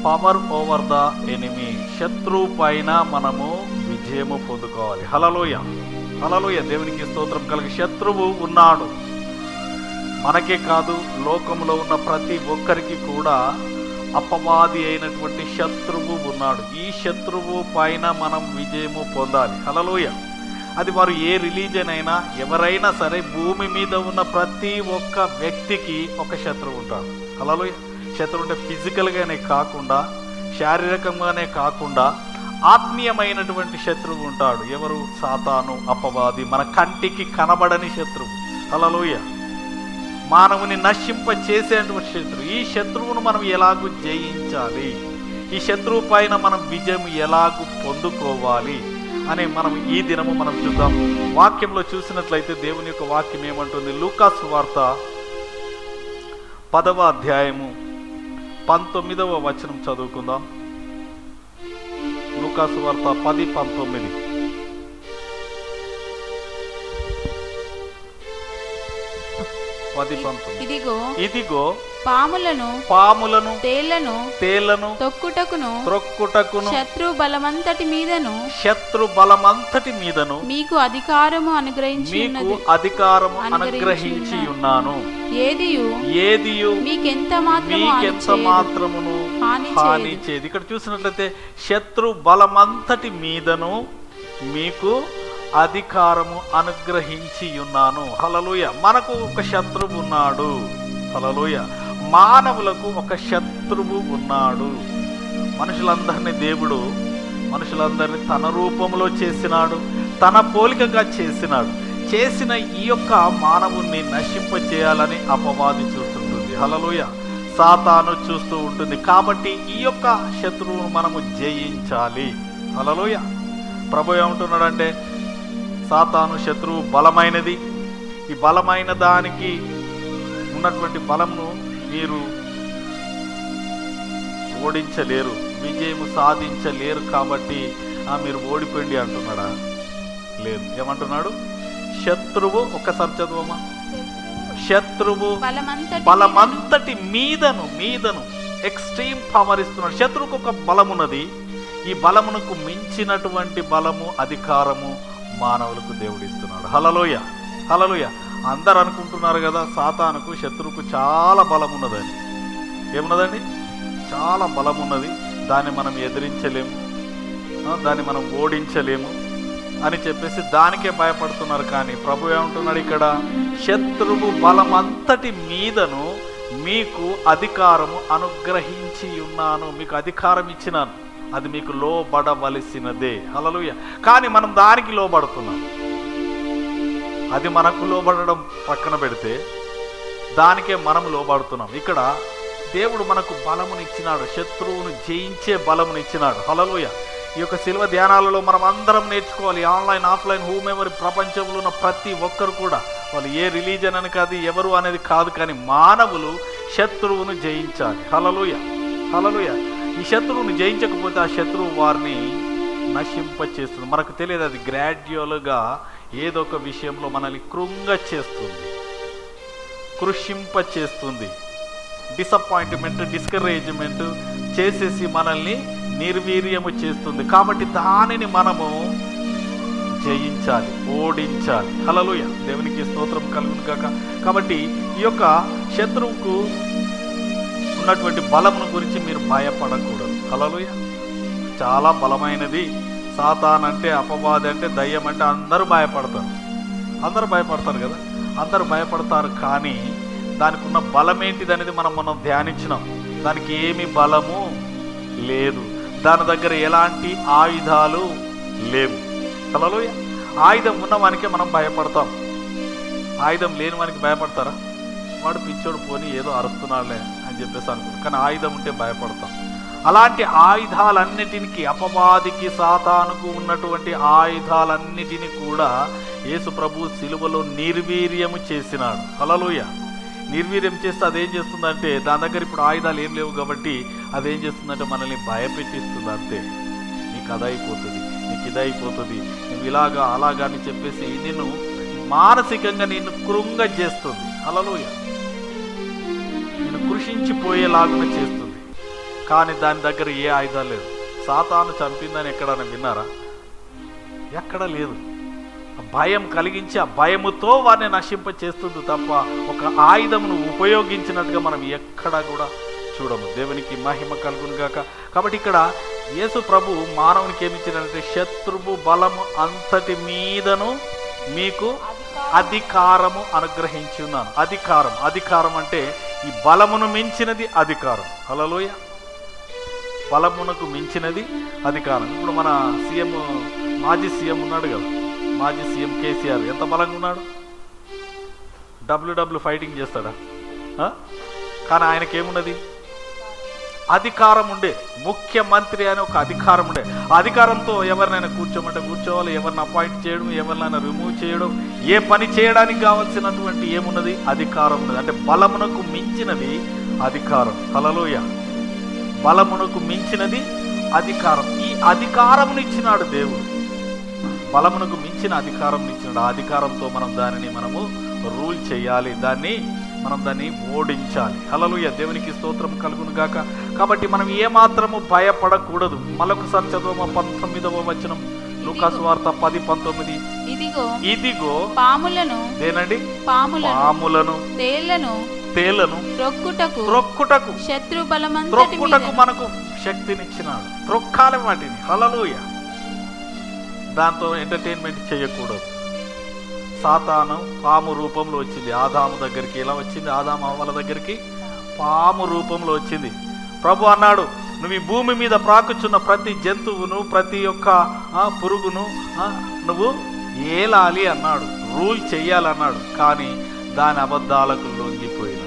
Power over the enemy శత్రువు పైన మనము విజయము పొందుకోవాలి హలలోయ హలలోయ దేవునికి స్తోత్రం కలిగి శత్రువు ఉన్నాడు మనకే కాదు లోకంలో ఉన్న ప్రతి ఒక్కరికి కూడా అపవాది అయినటువంటి శత్రువు ఉన్నాడు ఈ శత్రువు పైన మనం విజయము పొందాలి హలలోయ అది వారు ఏ రిలీజన్ అయినా ఎవరైనా సరే భూమి మీద ఉన్న ప్రతి ఒక్క వ్యక్తికి ఒక శత్రువు ఉంటాడు హలలోయ శత్రువు అంటే ఫిజికల్గానే కాకుండా శారీరకంగానే కాకుండా ఆత్మీయమైనటువంటి శత్రువు ఉంటాడు ఎవరు సాతాను అపవాది మన కంటికి కనబడని శత్రువు హలలోయ మానవుని నశింప చేసేటువంటి శత్రువు ఈ శత్రువును మనం ఎలాగూ జయించాలి ఈ శత్రువు పైన మనం విజయం ఎలాగూ పొందుకోవాలి అని మనం ఈ దినము మనం చూద్దాం వాక్యంలో చూసినట్లయితే దేవుని యొక్క వాక్యం ఏమంటుంది లూకాసు వార్త పదవ అధ్యాయము పంతొమ్మిదవ వచనం చదువుకుందాం లూకాసు వార్త పది పంతొమ్మిది పది పంతొమ్మిది ఇదిగో ఇదిగో పాములను పాములను తేళ్లను తేళ్లను తొక్కుటకును త్రొక్కుటకును శత్రు బలమంతటి మీదను శత్రు బలమంతటి మీదను మీకు అధికారము అనుగ్రహించి మీకు ఉన్నది అధికారము అనుగ్రహించి అనుగ్రహించి ఉన్నాను ఏదియు ఏదియు మీకెంత మాత్రము మీకెంత అనుచేయదు. మాత్రమును హాని హాని చేయదు ఇక్కడ చూసినట్లయితే శత్రు బలమంతటి మీదను మీకు అధికారము అనుగ్రహించి ఉన్నాను హలలుయ మనకు ఒక శత్రువు ఉన్నాడు హలలుయ మానవులకు ఒక శత్రువు ఉన్నాడు మనుషులందరినీ దేవుడు మనుషులందరినీ తన రూపంలో చేసినాడు తన పోలికగా చేసినాడు చేసిన ఈ యొక్క మానవుణ్ణి నశింప చేయాలని అపవాది చూస్తుంటుంది హలలుయ సాతాను చూస్తూ ఉంటుంది కాబట్టి ఈ యొక్క శత్రువును మనము జయించాలి హలలుయ ప్రభు ఏమంటున్నాడంటే సాతాను శత్రువు బలమైనది ఈ బలమైన దానికి ఉన్నటువంటి బలంను మీరు ఓడించలేరు విజయము సాధించలేరు కాబట్టి ఆ మీరు ఓడిపోయింది అంటున్నాడా లేదు ఏమంటున్నాడు శత్రువు ఒకసారి చదువమ్మా శత్రువు బలమంతటి బలమంతటి మీదను మీదను ఎక్స్ట్రీమ్ పవర్ ఇస్తున్నాడు శత్రువుకు ఒక బలమున్నది ఈ బలమునకు మించినటువంటి బలము అధికారము మానవులకు దేవుడు ఇస్తున్నాడు హలలోయ హలలోయ అందరు అనుకుంటున్నారు కదా సాతానుకు శత్రువుకు చాలా బలం ఉన్నదని ఏమున్నదండి చాలా బలం ఉన్నది దాన్ని మనం ఎదిరించలేము ఆ, దాన్ని మనం ఓడించలేము అని చెప్పేసి దానికే భయపడుతున్నారు కానీ ప్రభు ఏమంటున్నాడు ఇక్కడ శత్రువు బలమంతటి మీదను మీకు అధికారము అనుగ్రహించి ఉన్నాను మీకు అధికారం ఇచ్చినాను అది మీకు లోబడవలసినదే హలలుయ కానీ మనం దానికి లోబడుతున్నాం అది మనకు లోబడడం పక్కన పెడితే దానికే మనం లోబడుతున్నాం ఇక్కడ దేవుడు మనకు బలమునిచ్చినాడు శత్రువును జయించే బలమునిచ్చినాడు హలలుయ ఈ యొక్క శిల్వ ధ్యానాలలో మనం అందరం నేర్చుకోవాలి ఆన్లైన్ ఆఫ్లైన్ హూమ్ ఎవరి ప్రపంచంలో ఉన్న ప్రతి ఒక్కరు కూడా వాళ్ళు ఏ రిలీజన్ అని కాదు ఎవరు అనేది కాదు కానీ మానవులు శత్రువును జయించాలి హలలుయ హలలుయ ఈ శత్రువును జయించకపోతే ఆ శత్రువు వారిని నశింప చేస్తుంది మనకు తెలియదు అది గ్రాడ్యువల్గా ఏదో ఒక విషయంలో మనల్ని కృంగ చేస్తుంది కృషింప చేస్తుంది డిసప్పాయింట్మెంట్ డిస్కరేజ్మెంట్ చేసేసి మనల్ని నిర్వీర్యము చేస్తుంది కాబట్టి దానిని మనము జయించాలి ఓడించాలి హలలుయ దేవునికి స్తోత్రం కలుగును కాక కాబట్టి ఈ యొక్క శత్రువుకు ఉన్నటువంటి బలమును గురించి మీరు భయపడకూడదు హలలుయ చాలా బలమైనది సాతాన్ అంటే అపవాది అంటే దయ్యం అంటే అందరూ భయపడతారు అందరూ భయపడతారు కదా అందరూ భయపడతారు కానీ దానికి ఉన్న బలం ఏంటిది అనేది మనం మనం ధ్యానించినాం దానికి ఏమి బలము లేదు దాని దగ్గర ఎలాంటి ఆయుధాలు లేవు హలో ఆయుధం ఉన్నవానికే మనం భయపడతాం ఆయుధం లేని వానికి భయపడతారా వాడు పిచ్చోడు పోని ఏదో అరుస్తున్నాడులే అని చెప్పేసి అనుకుంటాం కానీ ఆయుధం ఉంటే భయపడతాం అలాంటి ఆయుధాలన్నిటినికి అపవాదికి సాతానుకు ఉన్నటువంటి ఆయుధాలన్నిటిని కూడా యేసు ప్రభు సిలువలో నిర్వీర్యము చేసినాడు హలలుయ నిర్వీర్యం చేస్తే అదేం చేస్తుందంటే దాని దగ్గర ఇప్పుడు ఆయుధాలు ఏం లేవు కాబట్టి అదేం చేస్తుందంటే మనల్ని భయపెట్టిస్తుంది అంతే నీకు అది అయిపోతుంది నీకు ఇది అయిపోతుంది నువ్వు ఇలాగా అలాగా అని చెప్పేసి నిన్ను మానసికంగా నిన్ను కృంగ చేస్తుంది హలలుయ నిన్ను కృషించిపోయేలాగున చేస్తుంది కానీ దాని దగ్గర ఏ ఆయుధాలు లేదు సాతాను చంపిందని ఎక్కడైనా విన్నారా ఎక్కడ లేదు ఆ భయం కలిగించి ఆ భయముతో వారిని నశింప చేస్తుంది తప్ప ఒక ఆయుధమును ఉపయోగించినట్టుగా మనం ఎక్కడా కూడా చూడము దేవునికి మహిమ కలుగును గాక కాబట్టి ఇక్కడ యేసు ప్రభు మానవునికి ఏమి ఇచ్చినంటే శత్రువు బలము అంతటి మీదను మీకు అధికారము అనుగ్రహించి ఉన్నాను అధికారం అధికారం అంటే ఈ బలమును మించినది అధికారం హలోయ బలమునకు మించినది అధికారం ఇప్పుడు మన సీఎం మాజీ సీఎం ఉన్నాడు కదా మాజీ సీఎం కేసీఆర్ ఎంత బలంగా ఉన్నాడు డబ్ల్యూడబ్ల్యూ ఫైటింగ్ చేస్తాడా ఆ? కానీ ఆయనకి ఏమున్నది అధికారం ఉండే ముఖ్యమంత్రి అనే ఒక అధికారం ఉండే ఆ అధికారంతో ఎవరినైనా కూర్చోమంటే కూర్చోవాలి ఎవరిని అపాయింట్ చేయడం ఎవరినైనా రిమూవ్ చేయడం ఏ పని చేయడానికి కావాల్సినటువంటి ఏమున్నది అధికారం ఉన్నది అంటే బలమునకు మించినది అధికారం హలలోయ బలమునకు మించినది అధికారం ఈ అధికారమును ఇచ్చినాడు దేవుడు బలమునకు మించిన అధికారం ఇచ్చినాడు ఆ అధికారంతో మనం దానిని మనము రూల్ చేయాలి దాన్ని మనం దాన్ని ఓడించాలి హలలుయ దేవునికి స్తోత్రం కలుగును గాక కాబట్టి మనం ఏమాత్రము భయపడకూడదు మరొకసారి చదువు పంతొమ్మిదవ వచనం లూకాసు వార్త పది పంతొమ్మిది ఇదిగో ఇదిగో పాములను దేనండి పాములను పాములను తేళ్లను తేళ్లను రొక్కుటకు త్రొక్కుటకు శత్రు బలమంతటి త్రొక్కుటకు మీద మనకు శక్తినిచ్చినాడు త్రొక్కాలి వాటిని హలలోయ దాంతో ఎంటర్టైన్మెంట్ చేయకూడదు సాతాను పాము రూపంలో వచ్చింది ఆదాము దగ్గరికి ఎలా వచ్చింది ఆదాము అవ్వల దగ్గరికి పాము రూపంలో వచ్చింది ప్రభు అన్నాడు నువ్వు ఈ భూమి మీద ప్రాకుచున్న ప్రతి జంతువును ప్రతి ఒక్క ఆ, పురుగును ఆ, నువ్వు ఏలాలి అన్నాడు రూల్ చెయ్యాలన్నాడు కానీ దాని అబద్ధాలకు లొంగిపోయినాడు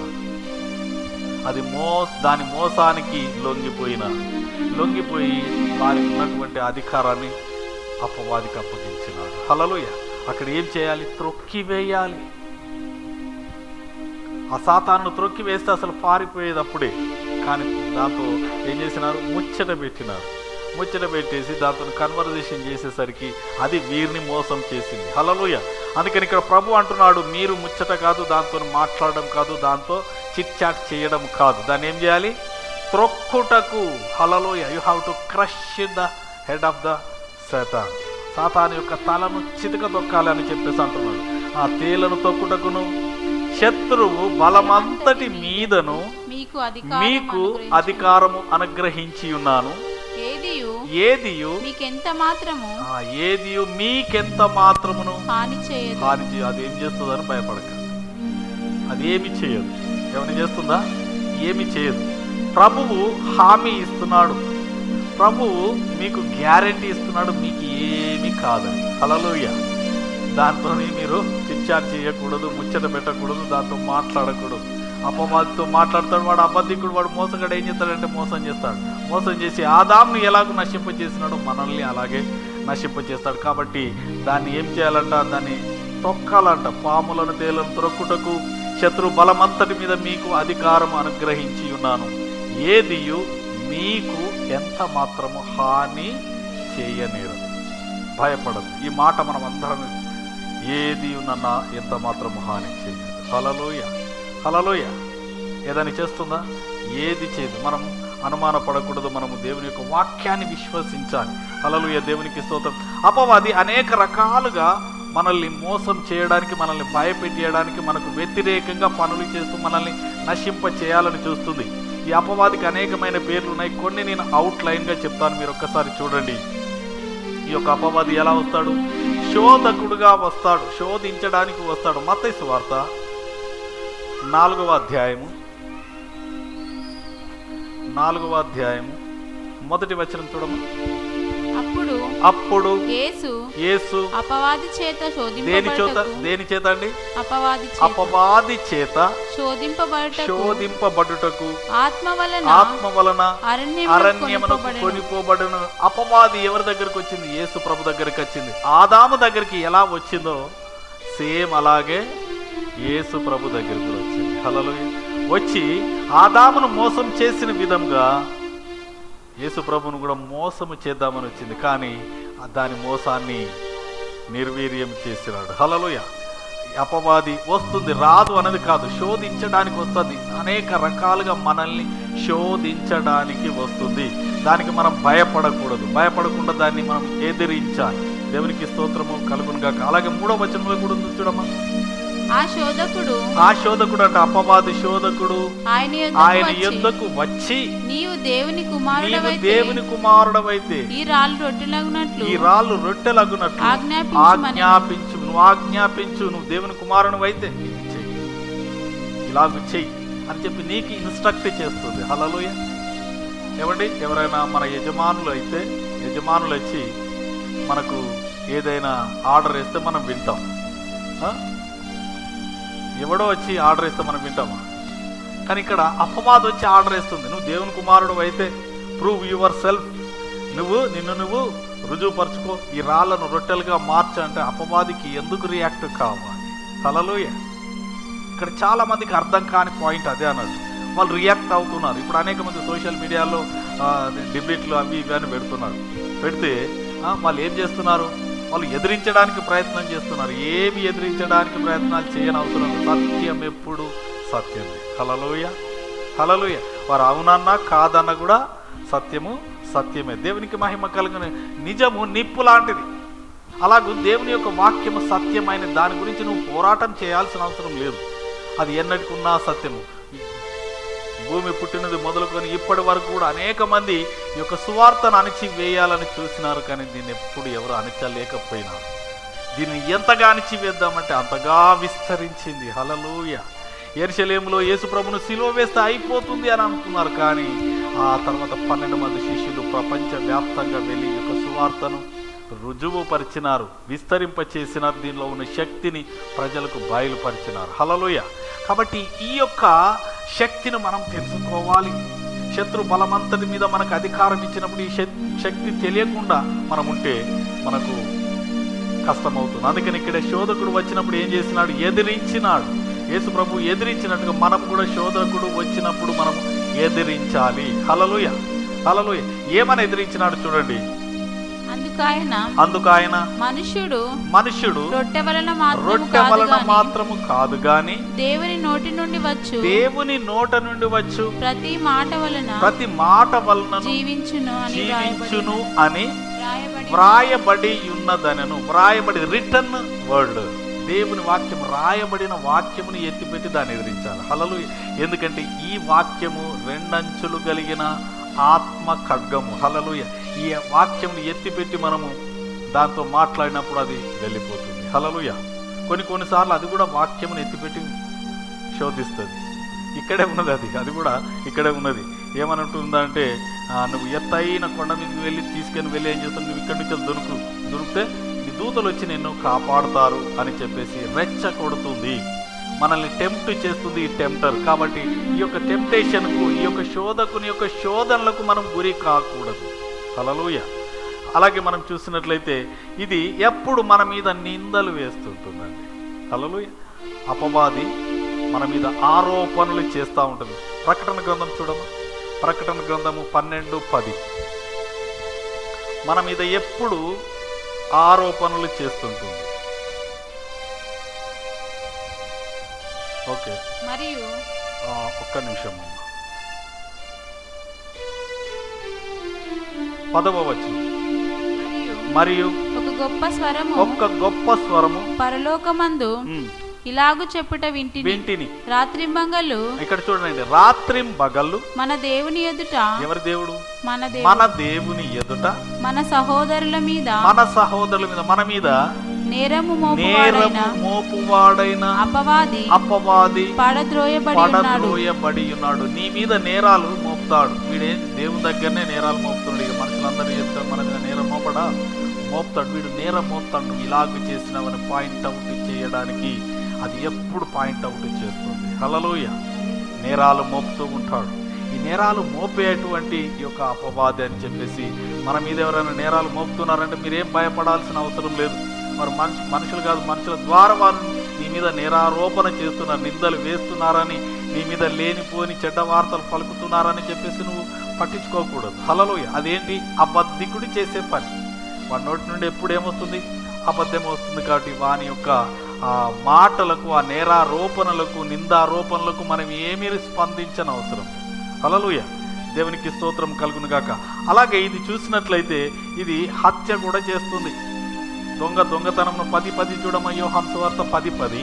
అది మో దాని మోసానికి లొంగిపోయిన లొంగిపోయి వారికి ఉన్నటువంటి అధికారాన్ని అపవాదికి అప్పగించినాడు హలలుయ అక్కడ ఏం చేయాలి త్రొక్కి వేయాలి ఆ సాతాను త్రొక్కి వేస్తే అసలు పారిపోయేది అప్పుడే కానీ దాంతో ఏం చేసినారు ముచ్చట పెట్టినారు ముచ్చట పెట్టేసి దాంతో కన్వర్జేషన్ చేసేసరికి అది వీరిని మోసం చేసింది హలలుయ అందుకని ఇక్కడ ప్రభు అంటున్నాడు మీరు ముచ్చట కాదు దాంతో మాట్లాడడం కాదు దాంతో చిట్ చాట్ చేయడం కాదు దాన్ని ఏం చేయాలి త్రొక్కుటకు హలలోయ you have to crush the head of the Satan సాతాన్ యొక్క తలను చితక తొక్కాలి అని చెప్పేసి అంటున్నాడు ఆ తేలను తొక్కుటకును శత్రువు బలమంతటి మీదను మీకు అధికారం మీకు అనుగ్రహించును. అధికారము అనుగ్రహించి ఉన్నాను ఏదియు ఏదియు మీకెంత మాత్రము ఆ ఏదియు మీకెంత మాత్రమును హాని చేయదు హాని చేయ అది ఏం చేస్తుందని భయపడక అది ఏమి చేయదు ఏమైనా చేస్తుందా ఏమి చేయదు ప్రభువు హామీ ఇస్తున్నాడు ప్రభువు మీకు గ్యారంటీ ఇస్తున్నాడు మీకు ఏమీ కాదని హలలోయ దాంతో మీరు చిట్చాట్ చేయకూడదు ముచ్చట పెట్టకూడదు దాంతో మాట్లాడకూడదు అపవాదితో మాట్లాడతాడు వాడు అబద్ధికుడు వాడు మోసగాడు ఏం చేస్తాడంటే మోసం చేస్తాడు మోసం చేసి ఆదాంను ఎలాగో నశింప చేసినాడో మనల్ని అలాగే నశింప చేస్తాడు కాబట్టి దాన్ని ఏం చేయాలంట దాన్ని తొక్కాలంట పాములను తేలను త్రొక్కుటకు శత్రు బలమంతటి మీద మీకు అధికారం అనుగ్రహించి ఉన్నాను ఏదియు మీకు ఎంత మాత్రము హాని చేయనేరు భయపడదు ఈ మాట మనం అందరం ఏది నన్న ఎంత మాత్రము హాని చేయదు హలలోయ హలలోయ ఏదని చేస్తుందా ఏది చేయదు మనం అనుమానపడకూడదు మనము దేవుని యొక్క వాక్యాన్ని విశ్వసించాలి హలలుయ దేవునికి స్తోత్రం అపవాది అనేక రకాలుగా మనల్ని మోసం చేయడానికి మనల్ని భయపెట్టేయడానికి మనకు వ్యతిరేకంగా పనులు చేస్తూ మనల్ని నశింప చేయాలని చూస్తుంది ఈ అపవాదికి అనేకమైన పేర్లు ఉన్నాయి కొన్ని నేను అవుట్ లైన్గా చెప్తాను మీరు ఒక్కసారి చూడండి ఈ యొక్క అపవాది ఎలా వస్తాడు శోధకుడుగా వస్తాడు శోధించడానికి వస్తాడు మత్తయి వార్త నాలుగవ అధ్యాయము నాలుగవ అధ్యాయము మొదటి వచనం చూడము అప్పుడు అప్పుడు యేసు యేసు అపవాది చేత దేని చేత శోధింపబడటకు దేని చేత అండి అపవాది చేత అపవాది చేత శోధింపబడటకు శోధింపబడుటకు ఆత్మ వలన ఆత్మ వలన అరణ్యమునకు అరణ్యమునకు కొనుపబడెను. కొనిపోబడును అపవాది ఎవరి దగ్గరికి వచ్చింది యేసు ప్రభు దగ్గరికి వచ్చింది ఆదాము దగ్గరికి ఎలా వచ్చిందో సేమ్ అలాగే యేసు ప్రభు దగ్గరికి కూడా వచ్చింది హలో వచ్చి ఆదామును మోసం చేసిన విధంగా యేసు ప్రభును కూడా మోసము చేద్దామని వచ్చింది కానీ ఆ దాని మోసాన్ని నిర్వీర్యం చేసినాడు హలలుయ అపవాది వస్తుంది రాదు అనేది కాదు శోధించడానికి వస్తుంది అనేక రకాలుగా మనల్ని శోధించడానికి వస్తుంది దానికి మనం భయపడకూడదు భయపడకుండా దాన్ని మనం ఎదిరించాలి దేవునికి స్తోత్రము కలుగునుగా అలాగే మూడో వచనంలో కూడా ఉంది చూడమ్మా ఆ శోధకుడు ఆ శోధకుడు అంటే అపవాది శోధకుడు ఆయన ఆయన యొద్దకు వచ్చి, యుద్ధకు వచ్చి నీవు దేవుని నీవు కుమారుడవైతే దేవుని కుమారుడవైతే ఈ రాళ్ళు రొట్టెలగునట్లు ఈ రాళ్ళు రొట్టెలగునట్లు ఆజ్ఞాపించుమని ఆజ్ఞాపించు నువ్వు ఆజ్ఞాపించు నువ్వు దేవుని కుమారుని అయితే ఇది చెయ్యి ఇలాగ చెయ్యి అని చెప్పి నీకు ఇన్స్ట్రక్ట్ చేస్తుంది హలలోయ ఏమండి ఎవరైనా మన యజమానులు అయితే యజమానులు వచ్చి మనకు ఏదైనా ఆర్డర్ ఇస్తే మనం వింటాం ఆ? ఎవడో వచ్చి ఆర్డర్ ఇస్తే మనం వింటామా కానీ ఇక్కడ అపవాదం వచ్చి ఆర్డర్ ఇస్తుంది నువ్వు దేవుని కుమారుడు అయితే ప్రూవ్ యువర్ సెల్ఫ్ నువ్వు నిన్ను నువ్వు రుజువుపరచుకో ఈ రాళ్లను రొట్టెలుగా మార్చు అంటే అపవాదికి ఎందుకు రియాక్ట్ కావాలి హలలోయ ఇక్కడ చాలా మందికి అర్థం కాని పాయింట్ అదే అన్నట్టు వాళ్ళు రియాక్ట్ అవుతున్నారు ఇప్పుడు అనేక మంది సోషల్ మీడియాలో డిబేట్లు అవి ఇవి అని పెడుతున్నారు పెడితే ఆ, వాళ్ళు ఏం చేస్తున్నారు వాళ్ళు ఎదిరించడానికి ప్రయత్నం చేస్తున్నారు ఏమి ఎదిరించడానికి ప్రయత్నాలు చేయని అవసరం లేదు. సత్యం ఎప్పుడు సత్యమే హలలోయ హలలోయ వారు అవునన్నా కాదన్న కూడా సత్యము సత్యమే దేవునికి మహిమ కలిగిన నిజము నిప్పు లాంటిది అలాగూ దేవుని యొక్క వాక్యము సత్యమైన దాని గురించి నువ్వు పోరాటం చేయాల్సిన అవసరం లేదు అది ఎన్నటికున్నా సత్యము భూమి పుట్టినది మొదలుకొని ఇప్పటి వరకు కూడా అనేక మంది ఈ యొక్క సువార్తను అణిచి వేయాలని చూసినారు కానీ దీన్ని ఎప్పుడు ఎవరు అణిచలేకపోయినారు దీన్ని ఎంతగా అణిచివేద్దామంటే అంతగా విస్తరించింది హలలోయ ఎరుసలేములో యేసుప్రభును సిలువ వేస్తే అయిపోతుంది అని అనుకున్నారు కానీ ఆ తర్వాత పన్నెండు మంది శిష్యులు ప్రపంచ వ్యాప్తంగా వెళ్ళి ఈ యొక్క సువార్తను రుజువుపరిచినారు విస్తరింపచేసినారు దీనిలో ఉన్న శక్తిని ప్రజలకు బయలుపరిచినారు హలలోయ కాబట్టి ఈ యొక్క శక్తిని మనం తెలుసుకోవాలి శత్రు బలమంతటి మీద మనకు అధికారం ఇచ్చినప్పుడు ఈ శక్- శక్తి తెలియకుండా మనం ఉంటే మనకు కష్టమవుతుంది అందుకని ఇక్కడ శోధకుడు వచ్చినప్పుడు ఏం చేసినాడు ఎదిరించినాడు యేసు ప్రభు ఎదిరించినట్టుగా మనం కూడా శోధకుడు వచ్చినప్పుడు మనం ఎదిరించాలి హలలుయ హలలుయ ఏమని ఎదిరించినాడు చూడండి అందుకాయన అందుకు ఆయన మనుష్యుడు మనుష్యుడు రొట్టె వలన మాత్రము రొట్టె కాదు వలన గాని మాత్రము కాదు గాని దేవుని నోటి నుండి వచ్చు దేవుని నోట నుండి వచ్చు ప్రతి మాట వలన ప్రతి మాట వలన జీవించును అని వ్రాయబడి జీవించును అని వ్రాయబడి వ్రాయబడి ఉన్నదనను వ్రాయబడి రిటర్న్ వర్డ్ దేవుని వాక్యం రాయబడిన వాక్యమును ఎత్తిపెట్టి దాన్ని ఎదిరించాలి హలలు ఎందుకంటే ఈ వాక్యము రెండంచులు కలిగిన ఆత్మ ఖడ్గము హలలుయ ఈ వాక్యమును ఎత్తిపెట్టి మనము దాంతో మాట్లాడినప్పుడు అది వెళ్ళిపోతుంది హలలుయ కొన్ని కొన్నిసార్లు అది కూడా వాక్యమును ఎత్తిపెట్టి శోధిస్తుంది ఇక్కడే ఉన్నది అది అది కూడా ఇక్కడే ఉన్నది ఏమనంటుందంటే ఆ, నువ్వు ఎత్తైన కొండ మీదకి వెళ్ళి తీసుకొని వెళ్ళి ఏం చేస్తావు నువ్వు ఇక్కడి నుంచి దొరుకు దొరికితే నీ దూతలు వచ్చి నిన్ను కాపాడుతారు అని చెప్పేసి రెచ్చ కొడుతుంది మనల్ని టెంప్ట్ చేస్తుంది ఈ టెంప్టర్ కాబట్టి ఈ యొక్క టెంప్టేషన్కు ఈ యొక్క శోధకుని యొక్క శోధనలకు మనం గురి కాకూడదు హలలుయ అలాగే మనం చూసినట్లయితే ఇది ఎప్పుడు మన మీద నిందలు వేస్తుంటుందండి హలలుయ అపవాది మన మీద ఆరోపణలు చేస్తూ ఉంటుంది ప్రకటన గ్రంథం చూడము ప్రకటన గ్రంథము పన్నెండు పది మన మీద ఎప్పుడు ఆరోపణలు చేస్తుంటుంది ఓకే మరియు ఆ, ఒక్క నిమిషం అమ్మ. పదవ వచ్చిన మరియు మరియు ఒక గొప్ప స్వరము ఒక్క గొప్ప స్వరము పరలోకమందు ఉమ్, ఇలాగు చెప్పుట వింటిని వింటిని రాత్రింబంగళ్ళు ఇక్కడ చూడండి రాత్రి బగళ్ళు మన దేవుని ఎదుట ఎవరి దేవుడు మన దేవు మన దేవుని ఎదుట మన సహోదరుల మీద మన సహోదరుల మీద మన మీద నేరము మోపువాడైన నేరము మోపువాడైన అపవాది అపవాది పడద్రోయబడి ఉన్నాడు పడద్రోయబడి ఉన్నాడు నీ మీద నేరాలు మోపుతాడు వీడే దేవుని దగ్గరనే నేరాలు మోపుతున్నాడు ఇక మనుషులందరూ చెప్తారు మన మీద నేరం మోపడా మోపుతాడు వీడు నేరం మోపుతాడు నువ్వు ఇలాగ చేసినావని పాయింట్ అవుట్ చేయడానికి అది ఎప్పుడు పాయింట్ అవుట్ చేస్తుంది హలలోయ నేరాలు మోపుతూ ఉంటాడు ఈ నేరాలు మోపేటువంటి ఈ యొక్క అపవాది అని చెప్పేసి మన మీద ఎవరైనా నేరాలు మోపుతున్నారంటే మీరేం భయపడాల్సిన అవసరం లేదు మరి మనిషి మనుషులు కాదు మనుషుల ద్వారా వారు నీ మీద నేరారోపణ చేస్తున్నారు నిందలు వేస్తున్నారని నీ మీద లేనిపోని చెడ్డ వార్తలు పలుకుతున్నారని చెప్పేసి నువ్వు పట్టించుకోకూడదు హలలోయ అదేంటి అబద్ధికుడు చేసే పని వాడి నోటి నుండి ఎప్పుడు ఏమొస్తుంది అబద్ధం వస్తుంది కాబట్టి వాని యొక్క ఆ మాటలకు ఆ నేరారోపణలకు నిందారోపణలకు మనం ఏమీ స్పందించని అవసరం హల్లెలూయా దేవునికి స్తోత్రం కలుగును గాక అలాగే ఇది చూసినట్లయితే ఇది హత్య కూడా చేస్తుంది దొంగ దొంగతనమును పది పది చూడమయ్యో హంసవార్త పది పది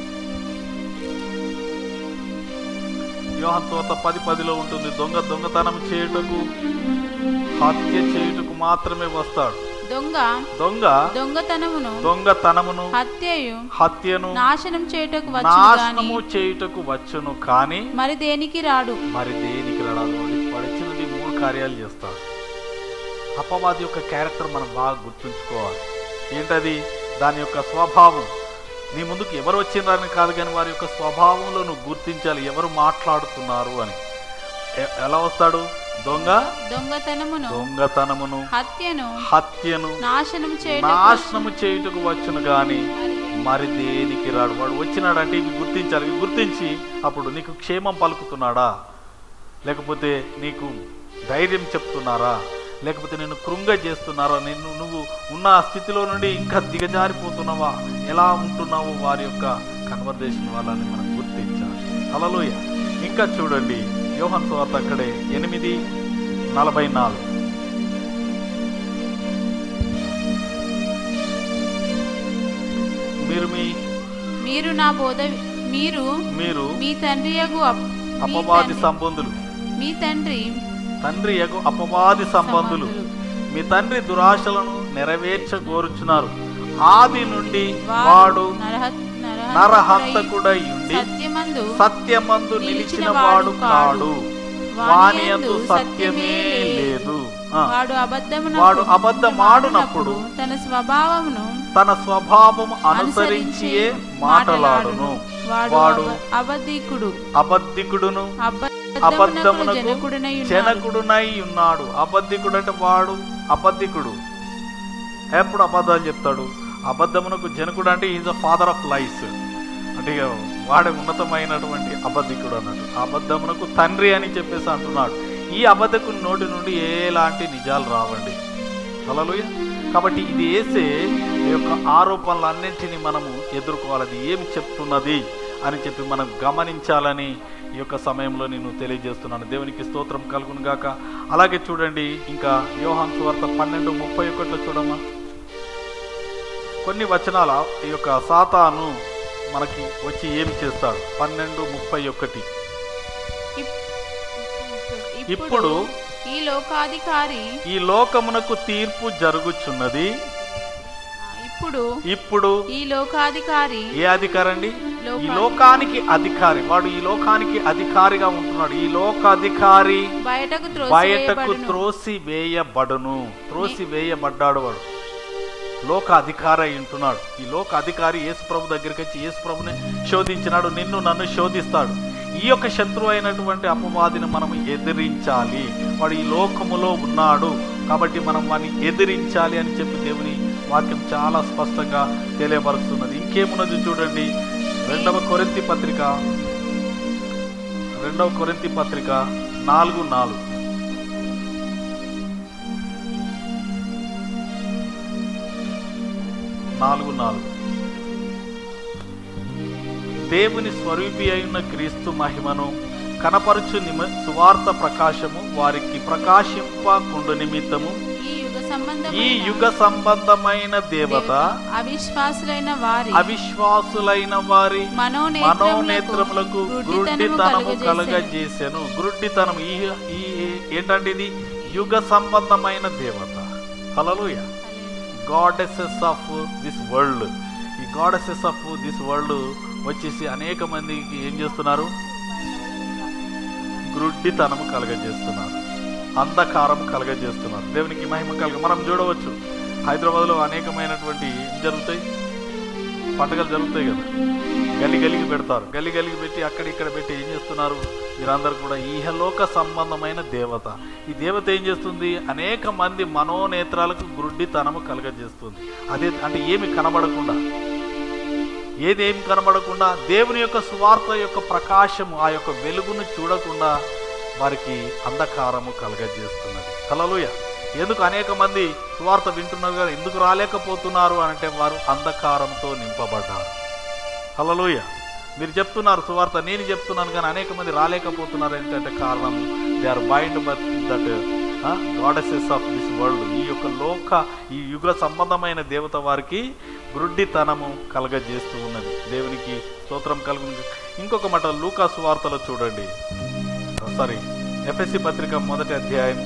యోహన్ సువార్త పది పదిలో ఉంటుంది దొంగ దొంగతనం చేయుటకు హత్య చేయుటకు మాత్రమే వస్తాడు దొంగ దొంగ దొంగతనమును దొంగతనమును హత్యయు హత్యను నాశనం చేయుటకు వచ్చును గాని నాశనము చేయుటకు వచ్చును కానీ మరి దేనికి రాడు మరి దేనికి రాడు పడిచినది మూడు కార్యాలు చేస్తాడు అపవాది యొక్క క్యారెక్టర్ మనం బాగా గుర్తుంచుకోవాలి ఏంటది దాని యొక్క స్వభావం నీ ముందుకు ఎవరు వచ్చినారని కాదు కానీ వారి యొక్క స్వభావంలో నువ్వు గుర్తించాలి ఎవరు మాట్లాడుతున్నారు అని ఎ- ఎలా వస్తాడు దొంగ దొంగతనమును దొంగతనమును హత్యను హత్యను నాశనం చేయుటకు నాశనము చేయుటకు వచ్చును గాని మరి దేనికి రాడు వాడు వచ్చినాడంటే ఇవి గుర్తించాలి ఇవి గుర్తించి అప్పుడు నీకు క్షేమం పలుకుతున్నాడా లేకపోతే నీకు ధైర్యం చెప్తున్నారా లేకపోతే నిన్ను కృంగ చేస్తున్నారా నిన్ను నువ్వు ఉన్న ఆ స్థితిలో నుండి ఇంకా దిగజారిపోతున్నావా ఎలా ఉంటున్నావు వారి యొక్క కన్వర్జేషన్ వాళ్ళని మనం గుర్తించాలి అలలోయ ఇంకా చూడండి యోహన్ స్వార్త అక్కడే ఎనిమిది నలభై నాలుగు మీరు మీ మీరు నా బోధ మీరు మీరు మీ తండ్రి యగు అప్- మీ అపవాది తండ్రి- సంబంధులు మీ తండ్రి తండ్రి యగు అపవాది సంబంధులు మీ తండ్రి దురాశలను నెరవేర్చగోరుచున్నారు ఆది నుండి వాడు నరహ- నరహంతకుడై ఉండి సత్యమందు సత్యమందు నిలిచిన వాడు కాడు వాని యందు సత్యమే లేదు ఆ, వాడు అబద్ధమున వాడు అబద్ధమాడునప్పుడు తన స్వభావమును తన స్వభావం అనుసరించియే మాటలాడును వాడు వాడు అబ- అబద్ధికుడు అబద్ధికుడును అబద్ధమునకు అబద్ధమునకు జనకుడునై ఉన్నాడు. జనకుడునై ఉన్నాడు అబద్ధికుడు అంటే వాడు అబద్ధికుడు ఎప్పుడు అబద్ధాలు చెప్తాడు అబద్ధమునకు జనకుడు అంటే is a father of life అంటే ఇక వాడే ఉన్నతమైనటువంటి అబద్ధికుడు అన్నట్టు అబద్ధమునకు తండ్రి అని చెప్పేసి అంటున్నాడు ఈ అబద్ధకుని నోటి నుండి ఎలాంటి నిజాలు రావండి హల్లెలూయా కాబట్టి ఇది వేసే ఈ యొక్క ఆరోపణలన్నింటినీ మనము ఎదుర్కోవాలి అది ఏమి చెప్తున్నది అని చెప్పి మనం గమనించాలని ఈ యొక్క సమయంలో నేను తెలియజేస్తున్నాను దేవునికి స్తోత్రం కలుగును గాక అలాగే చూడండి ఇంకా యోహాన్ సువార్త పన్నెండు ముప్పై ఒకటిలో చూడమ్మా కొన్ని వచనాల ఈ యొక్క సాతాను మనకి వచ్చి ఏం చేస్తాడు పన్నెండు ముప్పై ఒకటి ఇప్- ఇప్పుడు ఈ లోకాధికారి ఈ లోకమునకు తీర్పు జరుగుచున్నది ఇప్పుడు ఇప్పుడు ఈ లోకాధికారి ఏ అధికారి అండి ఈ లోకాధికారి. లోకానికి అధికారి వాడు ఈ లోకానికి అధికారిగా ఉంటున్నాడు ఈ లోక అధికారి బయటకు బయటకు త్రోసివేయబడును. త్రోసి వేయబడును త్రోసి వేయబడ్డాడు వాడు లోక అధికారి అయి ఉంటున్నాడు ఈ లోక అధికారి యేసు ప్రభు దగ్గరికి వచ్చి యేసు ప్రభుని శోధించినాడు నిన్ను నన్ను శోధిస్తాడు ఈ యొక్క శత్రువు అయినటువంటి అపవాదిని మనం ఎదిరించాలి వాడు ఈ లోకములో ఉన్నాడు కాబట్టి మనం వాడిని ఎదిరించాలి అని చెప్పి దేవుని వాక్యం చాలా స్పష్టంగా తెలియపరుస్తున్నది ఇంకేమున్నది చూడండి రెండవ కొరింతి పత్రిక రెండవ కొరింతి పత్రిక నాలుగు నాలుగు నాలుగు నాలుగు దేవుని స్వరూపి అయిన క్రీస్తు మహిమను కనపరచు నిమ సువార్త ప్రకాశము వారికి ప్రకాశింపకుండు నిమిత్తము ఈ యుగ సంబంధమైన ఈ యుగ సంబంధమైన దేవత అవిశ్వాసులైన వారి అవిశ్వాసులైన వారి మనోనేత్రములకు మనోనేత్రములకు గుడ్డితనము గుడ్డితనము కలగజేసెను గుడ్డితనం ఈ ఈ ఏంటంటే ఇది యుగ సంబంధమైన దేవత హలలుయ గాడెసెస్ ఆఫ్ దిస్ వరల్డ్ ఈ గాడెసెస్ ఆఫ్ దిస్ వరల్డ్ వచ్చేసి అనేక మందికి ఏం చేస్తున్నారు గ్రుడ్డితనము కలగజేస్తున్నారు అంధకారం కలగజేస్తున్నారు దేవునికి మహిమ కలగ మనం చూడవచ్చు హైదరాబాద్లో అనేకమైనటువంటి ఏం జరుగుతాయి పండుగలు జరుగుతాయి కదా గలి గలికి పెడతారు గలి గలికి పెట్టి అక్కడ ఇక్కడ పెట్టి ఏం చేస్తున్నారు మీరందరూ కూడా ఈహలోక సంబంధమైన దేవత ఈ దేవత ఏం చేస్తుంది అనేక మంది మనోనేత్రాలకు గుడ్డితనము కలగజేస్తుంది అదే అంటే ఏమి కనబడకుండా ఏదేమి కనబడకుండా దేవుని యొక్క సువార్త యొక్క ప్రకాశము ఆ యొక్క వెలుగును చూడకుండా వారికి అంధకారము కలగజేస్తున్నది హల్లెలూయ ఎందుకు అనేక మంది సువార్త వింటున్నారు కదా ఎందుకు రాలేకపోతున్నారు అని అంటే వారు అంధకారంతో నింపబడ్డారు హలలోయ మీరు చెప్తున్నారు సువార్త నేను చెప్తున్నాను కానీ అనేక మంది రాలేకపోతున్నారు ఏంటంటే కారణం they are bind but that goddesses of this world ఈ యొక్క లోక ఈ యుగ సంబంధమైన దేవత వారికి గ్రుడ్డితనము కలగజేస్తూ ఉన్నది దేవునికి స్తోత్రం కలుగు ఇంకొక మాట లూకాసు వార్తలో చూడండి సారీ ఎఫ్ఎస్సి పత్రిక మొదటి అధ్యాయం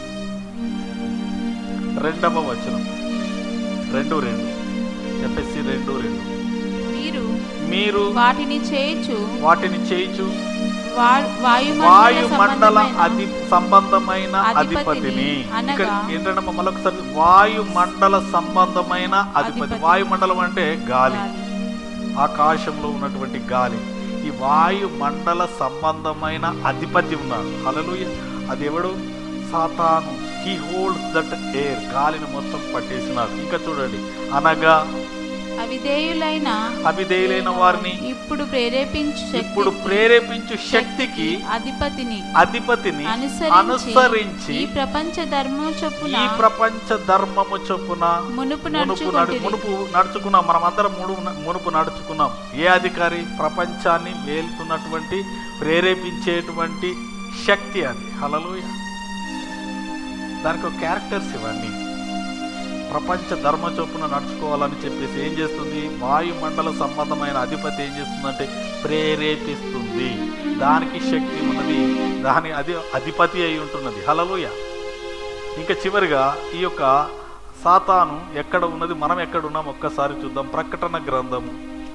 రెండవ వచనం రెండు రెండు ఎఫ్ఎస్సి రెండు రెండు మీరు మీరు వాటిని చేయొచ్చు వాటిని చేయిచు వా- వాయుమండల వాయుమండల సంబంధమైన అధి సంబంధమైన అధిపతిని, అధిపతిని ఇక్కడ అనగా ఏంటంటే మళ్ళొకసారి వాయుమండల సంబంధమైన అధిపతి అధిపతి. వాయుమండలం అంటే గాలి గాలి. ఆకాశంలో ఉన్నటువంటి గాలి ఈ వాయుమండల సంబంధమైన అధిపతి ఉన్నాడు హల్లెలూయా అది ఎవడు సాతాను హీ హోల్డ్స్ దట్ ఎయిర్ గాలిని మొత్తం పట్టేసినాడు ఇంకా చూడండి అనగా అవిధేయులైన అవిధేయులైన వారిని ఇప్పుడు ప్రేరేపించు ఇప్పుడు శక్తికి, ప్రేరేపించు శక్తికి అధిపతిని అధిపతిని అనుసరించి అనుసరించి ఈ ప్రపంచ ధర్మం చొప్పున ఈ ప్రపంచ ధర్మము చొప్పున మునుపు మునుపు నడు- నడుచుకొంటిరి. మునుపు నడుచుకున్నాం మనం అందరం మునుపు మునుపు నడుచుకున్నాం ఏ అధికారి ప్రపంచాన్ని వేలుతున్నటువంటి ప్రేరేపించేటువంటి శక్తి అది హలలోయ దానికి ఒక క్యారెక్టర్స్ ఇవన్నీ ప్రపంచ ధర్మ చొప్పున నడుచుకోవాలని చెప్పేసి ఏం చేస్తుంది వాయుమండల సంబంధమైన అధిపతి ఏం చేస్తుందంటే ప్రేరేపిస్తుంది దానికి శక్తి ఉన్నది దాని అది అధిపతి అయి ఉంటున్నది హలలోయ ఇంకా చివరిగా ఈ యొక్క సాతాను ఎక్కడ ఉన్నది మనం ఎక్కడ ఉన్నాం ఒక్కసారి చూద్దాం ప్రకటన గ్రంథము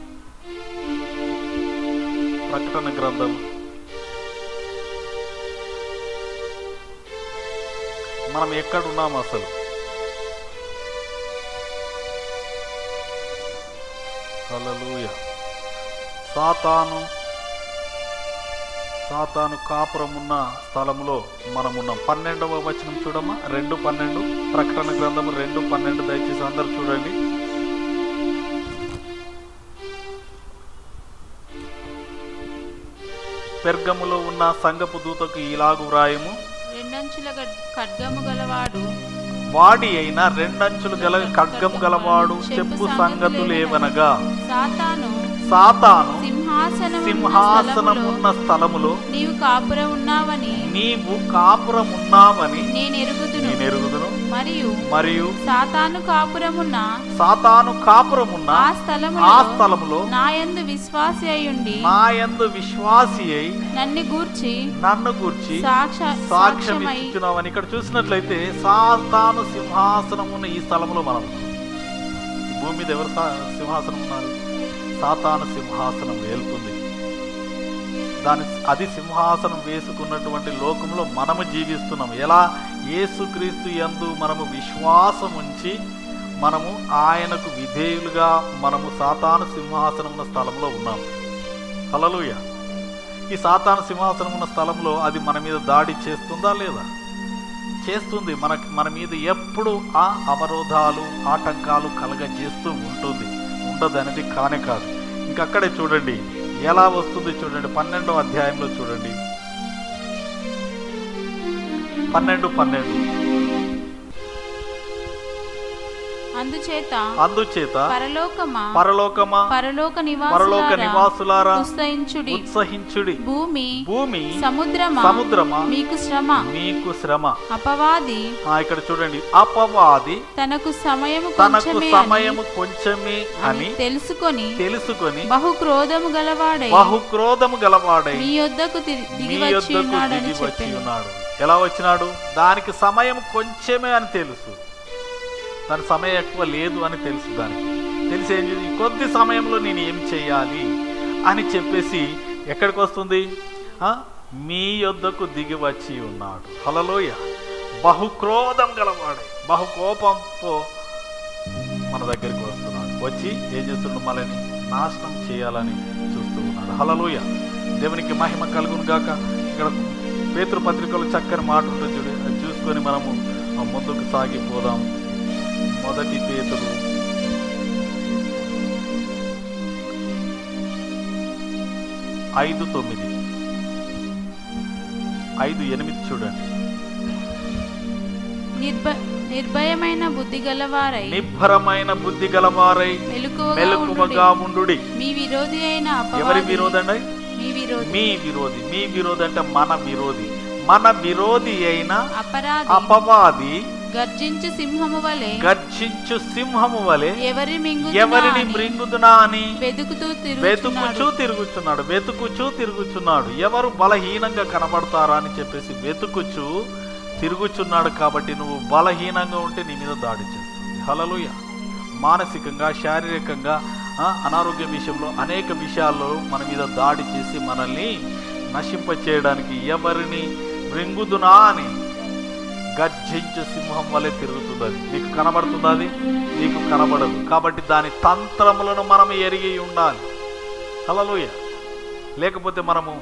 ప్రకటన గ్రంథం మనం ఎక్కడ ఉన్నాం అసలు హల్లెలూయ సాతాను సాతాను కాపురం ఉన్న స్థలములో మనం ఉన్నాం పన్నెండవ వచనం చూడమ్మా రెండు పన్నెండు ప్రకటన గ్రంథము రెండు పన్నెండు దయచేసి అందరు చూడండి పెర్గములో ఉన్న సంగపు దూతకు ఇలాగు వ్రాయము రెండంచుల గడ్- ఖడ్గము గలవాడు వాడి అయిన రెండంచులు గల ఖడ్గము గలవాడు చెప్పు సంగతులు ఏవనగా సాతాను సాతాను సింహాసనం సింహాసనం ఉన్న స్థలములో నీవు కాపురం ఉన్నావని నీవు కాపురం ఉన్నావని నేను ఎరుగుదును నేను ఎరుగుదును మరియు మరియు సాతాను కాపురమున్న సాతాను కాపురమున్న ఆ ఆ స్థలములో స్థలములో నాయందు విశ్వాసి అయ్యుండి నాయందు విశ్వాసి అయి నన్ను గూర్చి నన్ను గూర్చి సాక్ష సాక్ష్యం సాక్ష్యమై ఇచ్చున్నామని ఇక్కడ చూసినట్లయితే సాతాను సింహాసనం ఉన్న ఈ స్థలంలో మనం ఉన్నాం. ఈ భూమి మీద ఎవరు సా- సింహాసనం ఉన్నారు సాతాను సింహాసనం వేలుతుంది దాని అది సింహాసనం వేసుకున్నటువంటి లోకంలో మనము జీవిస్తున్నాం ఎలా యేసుక్రీస్తు యందు మనము విశ్వాసం ఉంచి మనము ఆయనకు విధేయులుగా మనము సాతాను సింహాసనం ఉన్న స్థలంలో ఉన్నాం హల్లెలూయా ఈ సాతాను సింహాసనం ఉన్న స్థలంలో అది మన మీద దాడి చేస్తుందా లేదా చేస్తుంది మన మన మీద ఎప్పుడు ఆ అవరోధాలు ఆటంకాలు కలగజేస్తూ ఉంటుంది ఉండదు అనేది కానే కాదు ఇంకక్కడే చూడండి ఎలా వస్తుంది చూడండి పన్నెండో అధ్యాయంలో చూడండి పన్నెండు పన్నెండు అందుచేత అందుచేత పరలోకమా పరలోకమా పరలోక పరలోక నివాసులారా నివాసులారా ఉత్సహించుడి ఉత్సహించుడి భూమి భూమి సముద్రమా సముద్రమా మీకు శ్రమ మీకు శ్రమ అపవాది ఆ, ఇక్కడ చూడండి అపవాది తనకు సమయము తనకు కొంచెమే సమయము కొంచెమే అని అని తెలుసుకొని తెలుసుకొని బహు క్రోధము గలవాడై బహు క్రోధము గలవాడై మీ యొద్దకు తి- మీ దిగి వచ్చి యొద్దకు ఉన్నాడని దిగి వచ్చి చెప్పాను ఉన్నాడు ఎలా వచ్చినాడు దానికి సమయం కొంచెమే అని తెలుసు దాని సమయం ఎక్కువ లేదు అని తెలుసు దానికి తెలిసి ఏం చేసి కొద్ది సమయంలో నేను ఏం చేయాలి అని చెప్పేసి ఎక్కడికి వస్తుంది ఆ? మీ యొద్దకు దిగి వచ్చి ఉన్నాడు హలలోయ బహు క్రోధం గలవాడు బహు కోపంతో మన దగ్గరికి వస్తున్నాడు వచ్చి ఏం చేస్తున్నాడు మనల్ని నాశనం చేయాలని చూస్తూ ఉన్నాడు హలలోయ దేవునికి మహిమ కలుగును గాక ఇక్కడ పేతృపత్రికలు చక్కని మాట ఉంటుంది చూడు అది చూసుకొని మనము ఆ ముందుకు సాగిపోదాం మొదటి పేతురు ఐదు తొమ్మిది ఐదు ఎనిమిది చూడండి నిర్భ నిర్భయమైన బుద్ధి గలవారై నిబ్బరమైన బుద్ధి గలవారై మెలకువగా మెలకువగా ఉండుడి. ఉండుడి మీ విరోధి అయిన ఎవరి అపవాది విరోధి అండి మీ విరోధి మీ విరోధి మీ విరోధి అంటే మన విరోధి మన విరోధి అయిన అపరాధి అపవాది గర్జించు సింహము వలె గర్జించు సింహము వలె ఎవరి ఎవరిని మింగు మృంగుదునా అని వెతుకుతూ వెతుకుచూ తిరుగుచున్నాడు తిరుగుచున్నాడు వెతుకుచూ తిరుగుచున్నాడు ఎవరు బలహీనంగా కనబడతారా అని చెప్పేసి వెతుకుచూ తిరుగుచున్నాడు కాబట్టి నువ్వు బలహీనంగా ఉంటే నీ మీద దాడి చేస్తుంది హలలుయ మానసికంగా శారీరకంగా ఆ, అనారోగ్య విషయంలో అనేక విషయాల్లో మన మీద దాడి చేసి మనల్ని నశింప చేయడానికి ఎవరిని మృంగుదునా అని గర్జించు సింహం వలె తిరుగుతుంది అది నీకు కనబడుతుంది అది నీకు కనబడదు కాబట్టి దాని తంత్రములను మనం ఎరిగి ఉండాలి హల్లెలూయా లేకపోతే మనము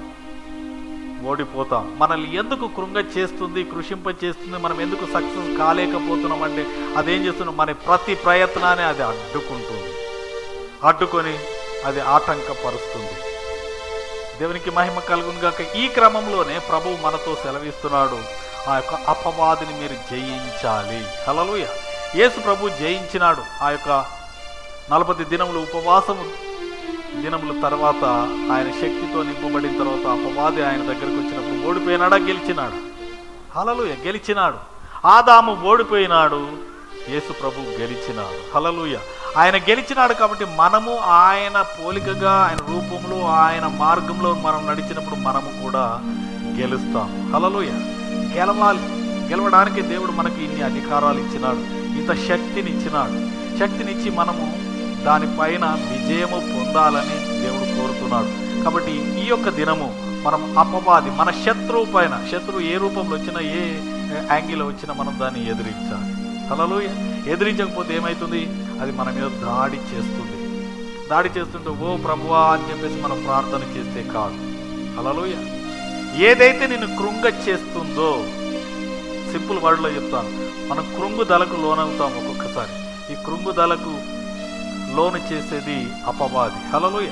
ఓడిపోతాం మనల్ని ఎందుకు కృంగ చేస్తుంది కృషింప చేస్తుంది మనం ఎందుకు సక్సెస్ కాలేకపోతున్నాం అంటే అదేం చేస్తున్నాం మన ప్రతి ప్రయత్నాన్ని అది అడ్డుకుంటుంది అడ్డుకొని అది ఆటంకపరుస్తుంది దేవునికి మహిమ కలుగును గాక ఈ క్రమంలోనే ప్రభువు మనతో సెలవిస్తున్నాడు ఆ యొక్క అపవాదిని మీరు జయించాలి హలలుయ యేసు ప్రభు జయించినాడు ఆ యొక్క నలభై దినములు ఉపవాసము దినముల తర్వాత ఆయన శక్తితో నింపబడిన తర్వాత అపవాది ఆయన దగ్గరకు వచ్చినప్పుడు ఓడిపోయినాడా గెలిచినాడు హలలుయ గెలిచినాడు ఆదాము ఓడిపోయినాడు యేసు ప్రభు గెలిచినాడు హలలుయ ఆయన గెలిచినాడు కాబట్టి మనము ఆయన పోలికగా ఆయన రూపంలో ఆయన మార్గంలో మనం నడిచినప్పుడు మనము కూడా గెలుస్తాం హలలుయ గెలవాలి గెలవడానికి దేవుడు మనకి ఇన్ని అధికారాలు ఇచ్చినాడు ఇంత శక్తిని ఇచ్చినాడు శక్తినిచ్చి మనము దానిపైన విజయము పొందాలని దేవుడు కోరుతున్నాడు కాబట్టి ఈ యొక్క దినము మనం అపవాది మన శత్రువు పైన శత్రువు ఏ రూపంలో వచ్చినా ఏ యాంగిల్ వచ్చినా మనం దాన్ని ఎదిరించాలి హలోయ ఎదిరించకపోతే ఏమవుతుంది అది మన మీద దాడి చేస్తుంది దాడి చేస్తుంటే ఓ ప్రభువా అని చెప్పేసి మనం ప్రార్థన చేస్తే కాదు హలోయ ఏదైతే నేను కృంగ చేస్తుందో సింపుల్ వర్డ్లో చెప్తాను మనం కృంగుదలకు లోనవుతాం ఒక్కొక్కసారి ఈ కృంగుదలకు లోను చేసేది అపవాది హలలోయ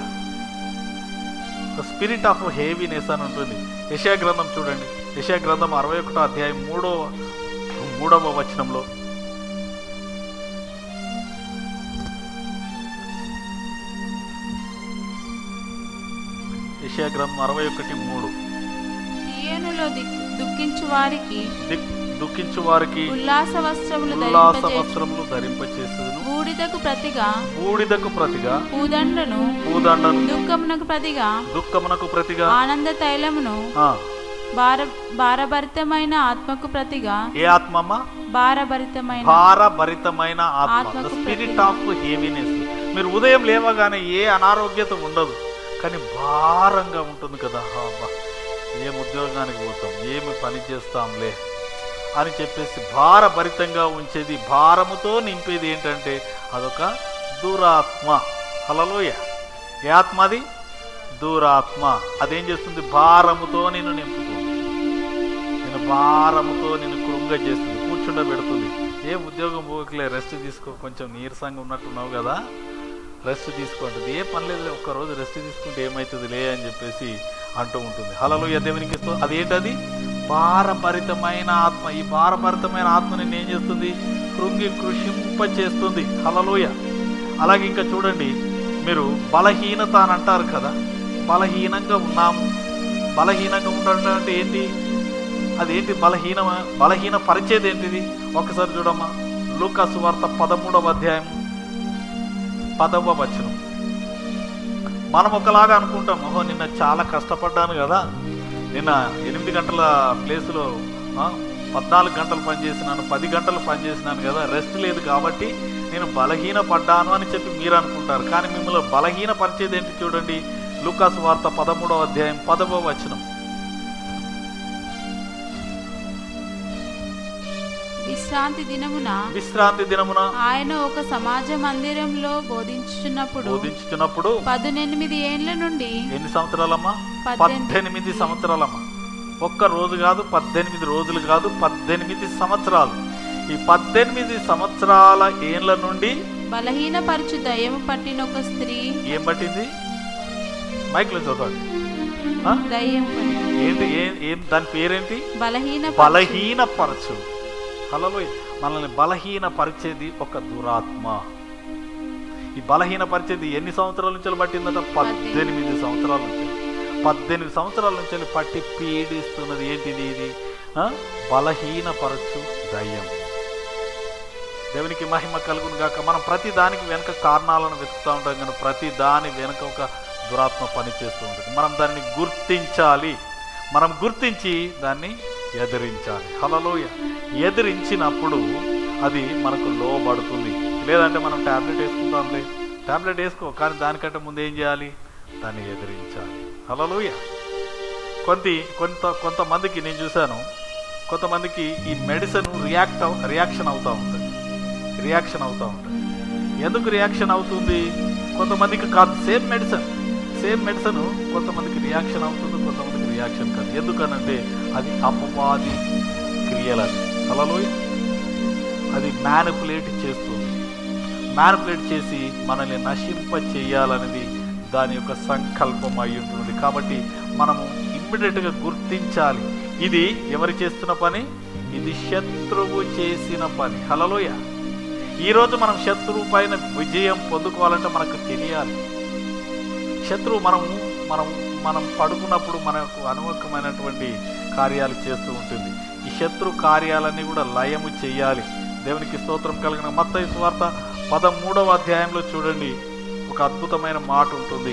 స్పిరిట్ ఆఫ్ హేవీనెస్ అని ఉంటుంది యశా గ్రంథం చూడండి యశా గ్రంథం అరవై ఒకటో అధ్యాయం మూడో మూడవ వచనంలో యశా గ్రంథం అరవై ఒకటి మూడు సియోనులో దిక్- దుఃఖించు వారికి దిక్ దుఃఖించు వారికి ఉల్లాస వస్త్రములు ఉల్లాస ధరింపచేసి వస్త్రములు ధరింపచేసేదను బూడిదకు ప్రతిగా బూడిదకు ప్రతిగా పూదండను పూదండను దుఃఖమునకు ప్రతిగా దుఃఖమునకు ప్రతిగా ఆనంద తైలమును ఆ, భార భారభరితమైన ఆత్మకు ప్రతిగా ఏ ఆత్మమ్మ భారభరితమైన భారభరితమైన ఆత్మ ఆత్మకు స్పిరిట్ ఆఫ్ హెవీనెస్ మీరు ఉదయం లేవగానే ఏ అనారోగ్యత ఉండదు కానీ భారంగా ఉంటుంది కదా అబ్బా ఏం ఉద్యోగానికి పోతాం ఏమి పని చేస్తాంలే అని చెప్పేసి భారభరితంగా ఉంచేది భారముతో నింపేది ఏంటంటే అదొక దురాత్మ హలలోయ ఏ ఆత్మ అది దురాత్మ అదేం చేస్తుంది భారముతో నిన్ను నింపుతుంది నేను భారముతో నిన్ను కృంగ చేస్తుంది కూర్చుండబెడుతుంది ఏ ఉద్యోగం పోకలే రెస్ట్ తీసుకో కొంచెం నీరసంగా ఉన్నట్టున్నావు కదా రెస్ట్ తీసుకుంటుంది ఏ పని లేదు ఒక్కరోజు రెస్ట్ తీసుకుంటే ఏమవుతుంది లే అని చెప్పేసి అంటూ ఉంటుంది హలలో దేవునికి ఇస్తూ అదేంటది భారభరితమైన ఆత్మ ఈ భారభరితమైన ఆత్మ నిన్ను ఏం చేస్తుంది కృంగి కృషింప చేస్తుంది హలలోయ అలాగే ఇంకా చూడండి మీరు బలహీనత అని అంటారు కదా బలహీనంగా ఉన్నాము బలహీనంగా ఉండడం అంటే ఏంటి అదేంటి బలహీన బలహీన పరిచేది ఏంటిది ఒకసారి చూడమ్మా లూకాసు వార్త పదమూడవ అధ్యాయం పదవ వచనం మనం ఒకలాగా అనుకుంటాం ఓహో నిన్న చాలా కష్టపడ్డాను కదా నిన్న ఎనిమిది గంటల ప్లేస్లో ఆ, పద్నాలుగు గంటలు పనిచేసినాను పది గంటలు పనిచేసినాను కదా రెస్ట్ లేదు కాబట్టి నేను బలహీన పడ్డాను అని చెప్పి మీరు అనుకుంటారు కానీ మిమ్మల్ని బలహీన పరిచేది ఏంటి చూడండి లూకాసు వార్త పదమూడవ అధ్యాయం పదవ వచనం విశ్రాంతి దినమున విశ్రాంతి దినమున ఆయన ఒక సమాజ మందిరంలో బోధించుచున్నప్పుడు బోధించుతున్నప్పుడు పదునెనిమిది ఏండ్ల నుండి ఎన్ని సంవత్సరాలమ్మా పద్దెనిమిది. పద్దెనిమిది సంవత్సరాలమ్మా ఒక్క రోజు కాదు పద్దెనిమిది రోజులు కాదు పద్దెనిమిది సంవత్సరాలు ఈ పద్దెనిమిది సంవత్సరాల ఏండ్ల నుండి బలహీనపరచు దయ్యము పట్టిన ఒక స్త్రీ ఏం పట్టింది మైక్లో చదవండి ఆ? దయ్యం పట్టి- ఏంటి ఏం ఏం దాని పేరేంటి బలహీన బలహీనపరచు హలోయ మనల్ని బలహీనపరిచేది ఒక దురాత్మ ఈ బలహీనపరిచేది ఎన్ని సంవత్సరాల నుంచి పట్టిందట పద్దెనిమిది సంవత్సరాల నుంచి పద్దెనిమిది సంవత్సరాల నుంచి పట్టి పీడిస్తున్నది ఏంటిది ఇది ఆ? బలహీనపరచు దయ్యం దేవునికి మహిమ కలుగును గాక మనం ప్రతి దానికి వెనుక కారణాలను వెతుకుతూ ఉంటాం కానీ ప్రతి దాని వెనుక ఒక దురాత్మ పనిచేస్తూ ఉంటుంది మనం దాన్ని గుర్తించాలి మనం గుర్తించి దాన్ని ఎదిరించాలి హలలోయ ఎదిరించినప్పుడు అది మనకు లోబడుతుంది లేదంటే మనం ట్యాబ్లెట్ వేసుకుంటాంలే ట్యాబ్లెట్ వేసుకో కానీ దానికంటే ముందు ఏం చేయాలి దాన్ని ఎదిరించాలి హలలోయ కొంత కొంత కొంతమందికి నేను చూశాను కొంతమందికి ఈ మెడిసిన్ రియాక్ట్ అవ్ రియాక్షన్ అవుతూ ఉంటుంది రియాక్షన్ అవుతూ ఉంటుంది ఎందుకు రియాక్షన్ అవుతుంది కొంతమందికి కాదు సేమ్ మెడిసిన్ సేమ్ మెడిసిన్ కొంతమందికి రియాక్షన్ అవుతుంది కొంతమందికి రియాక్షన్ కాదు ఎందుకనంటే అది అపవాది క్రియలది అలలో అది మ్యానిపులేట్ చేస్తుంది మ్యానిపులేట్ చేసి మనల్ని నశింప చేయాలనేది దాని యొక్క సంకల్పం అయి ఉంటుంది కాబట్టి మనము ఇమ్మీడియట్గా గుర్తించాలి ఇది ఎవరు చేస్తున్న పని ఇది శత్రువు చేసిన పని హలలోయ ఈరోజు మనం శత్రువు పైన విజయం పొందుకోవాలంటే మనకు తెలియాలి శత్రువు మనము మనం మనం పడుకున్నప్పుడు మనకు అనుముఖమైనటువంటి కార్యాలు చేస్తూ ఉంటుంది ఈ శత్రు కార్యాలన్నీ కూడా లయము చేయాలి దేవునికి స్తోత్రం కలిగిన మత్తయి సువార్త పదమూడవ అధ్యాయంలో చూడండి ఒక అద్భుతమైన మాట ఉంటుంది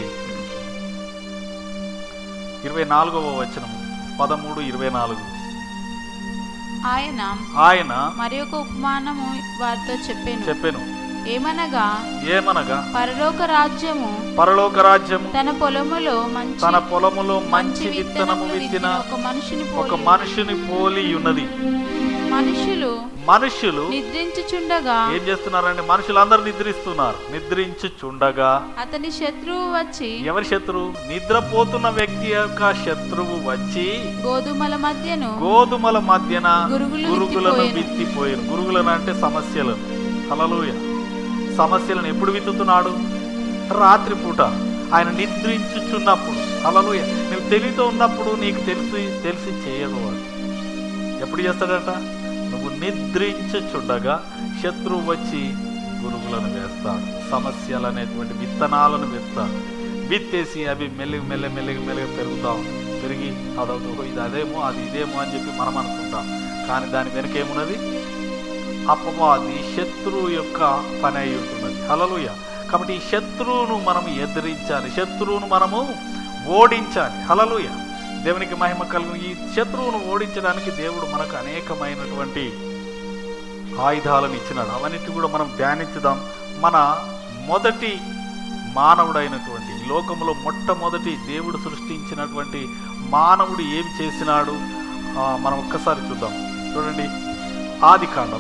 ఇరవై నాలుగవ వచనం పదమూడు ఇరవై నాలుగు ఆయన ఆయన మరి ఒక ఉపమానము వారితో చెప్పాను చెప్పెను ఏమనగా ఏమనగా పరలోక రాజ్యము పరలోక రాజ్యము తన పొలములో మంచి తన పొలములో మంచి మంచి విత్తనము విత్తనములు విత్తిన విత్తిన ఒక మనుషుని ఒక పోలి మనుషుని పోలి ఉన్నది మనుషులు మనుషులు నిద్రించుచుండగా ఏం చేస్తున్నారంటే మనుషులందరూ నిద్రిస్తున్నారు నిద్రించుచుండగా అతని శత్రువు వచ్చి ఎవరి శత్రువు నిద్రపోతున్న వ్యక్తి యొక్క శత్రువు వచ్చి గోధుమల మధ్యను గోధుమల మధ్యన గురుగులు గురుగులను విత్తిపోయెను. విత్తిపోయారు గురుగులను అంటే సమస్యలను హలలోయ సమస్యలను ఎప్పుడు విత్తుతున్నాడు రాత్రిపూట ఆయన నిద్రించుచున్నప్పుడు హలలోయ నువ్వు తెలివితో ఉన్నప్పుడు నీకు తెలిసి తెలిసి చేయదు వాడు ఎప్పుడు చేస్తాడట నువ్వు నిద్రించుచుండగా శత్రువు వచ్చి గురుగులను వేస్తాడు సమస్యలు అనేటువంటి విత్తనాలను వేస్తాడు విత్తేసి అవి మెల్లిగా మెల్ల మెల్లిగా మెల్లిగా పెరుగుతా ఉంటాయి పెరిగి అదొక ఇది అదేమో అది ఇదేమో అని చెప్పి మనం అనుకుంటాం కానీ దాని వెనక ఏమున్నది అపవాది శత్రువు యొక్క పని అయి ఉంటున్నది హలలుయ కాబట్టి ఈ శత్రువును మనం ఎదిరించాలి శత్రువును మనము ఓడించాలి హలలుయ దేవునికి మహిమ కలుగు ఈ శత్రువును ఓడించడానికి దేవుడు మనకు అనేకమైనటువంటి ఆయుధాలను ఇచ్చినాడు అవన్నిటి కూడా మనం ధ్యానించుదాం మన మొదటి మానవుడైనటువంటి ఈ లోకంలో మొట్టమొదటి దేవుడు సృష్టించినటువంటి మానవుడు ఏం చేసినాడు ఆ, మనం ఒక్కసారి చూద్దాం చూడండి ఆది కాండం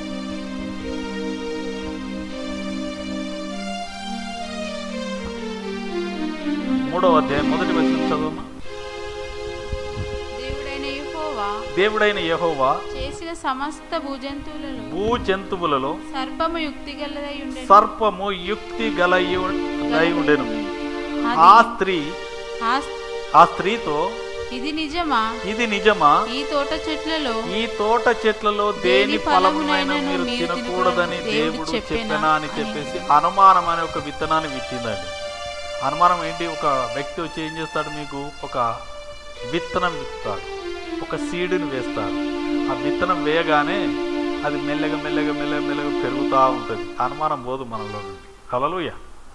మూడవ అధ్యాయం మొదటి వచ్చిన చదువు దేవుడైన యెహోవా దేవుడైన యెహోవా చేసిన సమస్త భూజంతువులలో భూ జంతువులలో సర్పము యుక్తి గలదై ఉండెను. సర్పము యుక్తి గలయు ఉండెను అది- ఆ స్త్రీ ఆ ఆ స్త్రీతో ఇది నిజమా ఇది నిజమా ఈ తోట చెట్లలో ఈ తోట చెట్లలో దేని దేని ఫలమునైనా ఫలమునైనను మీరు మీరు తినకూడదని తినకూడదని దేవుడు దేవుడు చెప్పినా చెప్పెనా అని అని. చెప్పేసి అనుమానం అనే ఒక విత్తనాన్ని విత్తిందండి అనుమానం ఏంటి ఒక వ్యక్తి వచ్చి ఏం చేస్తాడు మీకు ఒక విత్తనం విత్తాడు ఒక సీడుని వేస్తాడు ఆ విత్తనం వేయగానే అది మెల్లగా మెల్లగా మెల్లగా మెల్లగా పెరుగుతూ ఉంటుంది అనుమానం పోదు మనలో నుండి కలలుయ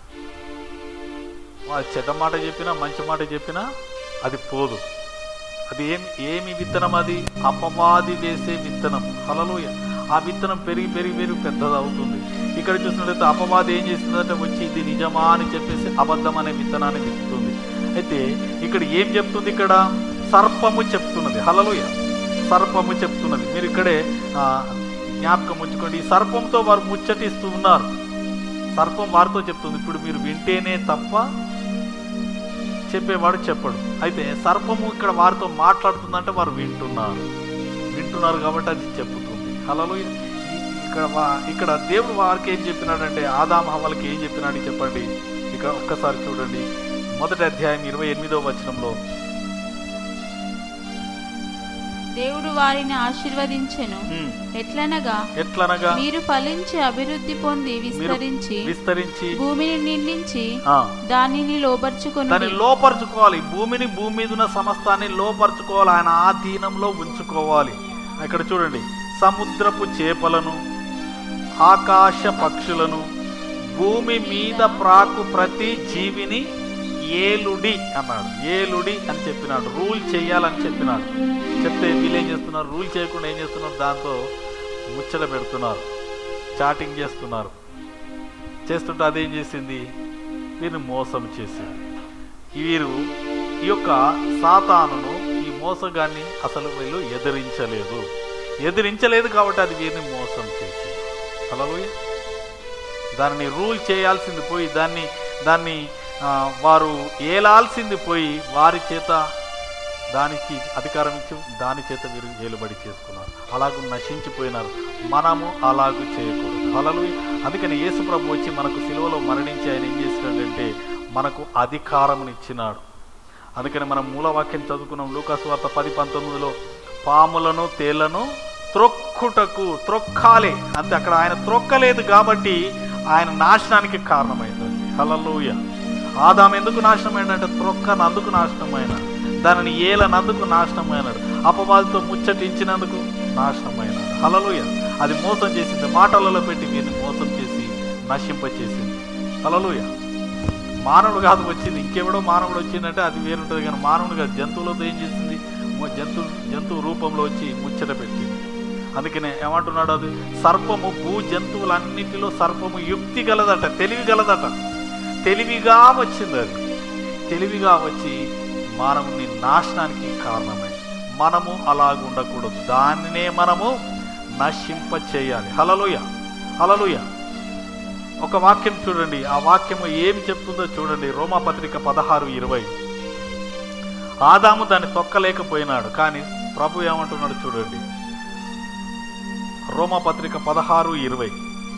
చెడ్డ మాట చెప్పినా మంచి మాట చెప్పినా అది పోదు అది ఏం ఏమి విత్తనం అది అపవాది వేసే విత్తనం హలలోయ ఆ విత్తనం పెరిగి పెరిగి పెరిగి పెద్దది అవుతుంది ఇక్కడ చూసినట్లయితే అపవాది ఏం చేస్తుందంటే వచ్చి ఇది నిజమా అని చెప్పేసి అబద్ధం అనే విత్తనాన్ని విత్తుతుంది అయితే ఇక్కడ ఏం చెప్తుంది ఇక్కడ సర్పము చెప్తున్నది హలలోయ సర్పము చెప్తున్నది మీరు ఇక్కడే ఆ, జ్ఞాపకం ఉంచుకోండి ఈ సర్పంతో వారు ముచ్చటిస్తూ ఉన్నారు సర్పం వారితో చెప్తుంది ఇప్పుడు మీరు వింటేనే తప్ప చెప్పేవాడు చెప్పడు అయితే సర్పము ఇక్కడ వారితో మాట్లాడుతుందంటే వారు వింటున్నారు వింటున్నారు కాబట్టి అది చెప్పుతుంది హలలో ఇక్కడ వా- ఇక్కడ దేవుడు వారికి ఏం చెప్పినాడంటే ఆదాం హవలకి ఏం చెప్పినాడు చెప్పండి ఇక ఒక్కసారి చూడండి మొదటి అధ్యాయం ఇరవై ఎనిమిదో వచనంలో దేవుడు వారిని ఆశీర్వదించెను ఉమ్, ఎట్లనగా ఎట్లనగా మీరు ఫలించి అభివృద్ధి పొంది విస్తరించి విస్తరించి భూమిని నిండించి ఆ, దానిని లోపరుచుకొని దాన్ని లోపరుచుకోవాలి ఈ భూమిని భూమి మీద ఉన్న సమస్తాన్ని లోపరుచుకోవాలి ఆయన ఆధీనంలో ఉంచుకోవాలి ఇక్కడ చూడండి సముద్రపు చేపలను ఆకాశ పక్షులను భూమి మీద ప్రాకు ప్రతి జీవిని ఏలుడి అన్నాడు ఏలుడి అని చెప్పినాడు రూల్ చేయాలని చెప్పినాడు చెప్తే వీళ్ళు ఏం చేస్తున్నారు రూల్ చేయకుండా ఏం చేస్తున్నారు దాంతో ముచ్చట పెడుతున్నారు చాటింగ్ చేస్తున్నారు చేస్తుంటే అదేం చేసింది వీరిని మోసం చేసింది వీరు ఈ యొక్క సాతానును ఈ మోసగాన్ని అసలు వీళ్ళు ఎదిరించలేదు ఎదిరించలేదు కాబట్టి అది వీరిని మోసం చేసింది హలోయ దానిని రూల్ చేయాల్సింది పోయి దాన్ని దాన్ని ఆ, వారు ఏలాల్సింది పోయి వారి చేత దానికి అధికారం ఇచ్చి దాని చేత వీరు ఏలుబడి చేసుకున్నారు అలాగూ నశించిపోయినారు మనము అలాగూ చేయకూడదు హలలు అందుకని యేసు ప్రభు వచ్చి మనకు సిలువలో మరణించి ఆయన ఏం చేసినాడంటే మనకు అధికారమునిచ్చినాడు అందుకని మనం మూలవాక్యం చదువుకున్నాం లూకాసు వార్త పది పంతొమ్మిదిలో పాములను తేళ్లను త్రొక్కుటకు త్రొక్కాలి అంతే అక్కడ ఆయన త్రొక్కలేదు కాబట్టి ఆయన నాశనానికి కారణమైంది హలలోయ ఆదాం ఎందుకు నాశనమైందంటే త్రొక్కనందుకు నాశనమైన దానిని ఏలనందుకు నాశనమైనాడు అపవాదితో ముచ్చటించినందుకు నాశనమైనాడు హలలోయ అది మోసం చేసింది మాటలలో పెట్టి వీరిని మోసం చేసి నశింపచేసింది హలలోయ మానవుడు కాదు వచ్చింది ఇంకెవడో మానవుడు వచ్చిందంటే అది వేరుంటుంది కానీ మానవుడు కాదు జంతువులతో ఏం చేసింది ము- జంతు జంతువు రూపంలో వచ్చి ముచ్చట పెట్టింది అందుకనే ఏమంటున్నాడు అది సర్పము భూ జంతువులన్నిటిలో సర్పము యుక్తి గలదట తెలివి గలదట తెలివిగా వచ్చింది అది తెలివిగా వచ్చి మానవుని నాశనానికి కారణమై మనము అలాగ ఉండకూడదు దానినే మనము నశింప చేయాలి హలలుయ హలలుయ ఒక వాక్యం చూడండి ఆ వాక్యము ఏమి చెప్తుందో చూడండి రోమాపత్రిక పదహారు ఇరవై ఆదాము దాన్ని తొక్కలేకపోయినాడు కానీ ప్రభు ఏమంటున్నాడు చూడండి రోమాపత్రిక పదహారు ఇరవై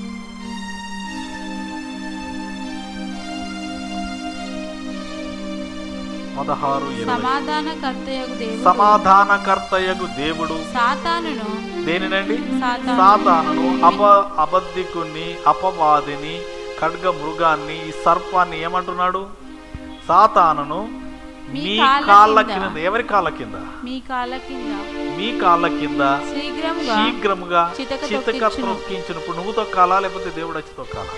పదహారు ఇరవై సమాధానకర్తయగు దేవుడు సమాధానకర్తయగు దేవుడు సాతానును దేనినండి సాతాను సాతానును అప అబద్ధికుని అపవాదిని ఖడ్గ మృగాన్ని ఈ సర్పాన్ని ఏమంటున్నాడు సాతానును మీ మీ కాళ్ళ కాళ్ళ కింద. కింద ఎవరి కాళ్ళ కింద మీ కాళ్ళ కింద మీ కాళ్ళ కింద శీఘ్రముగా శీఘ్రముగా చితక చితక తొక్కించును. తొక్కించినప్పుడు నువ్వు తొక్కాలా లేకపోతే దేవుడు వచ్చి తొక్కాలా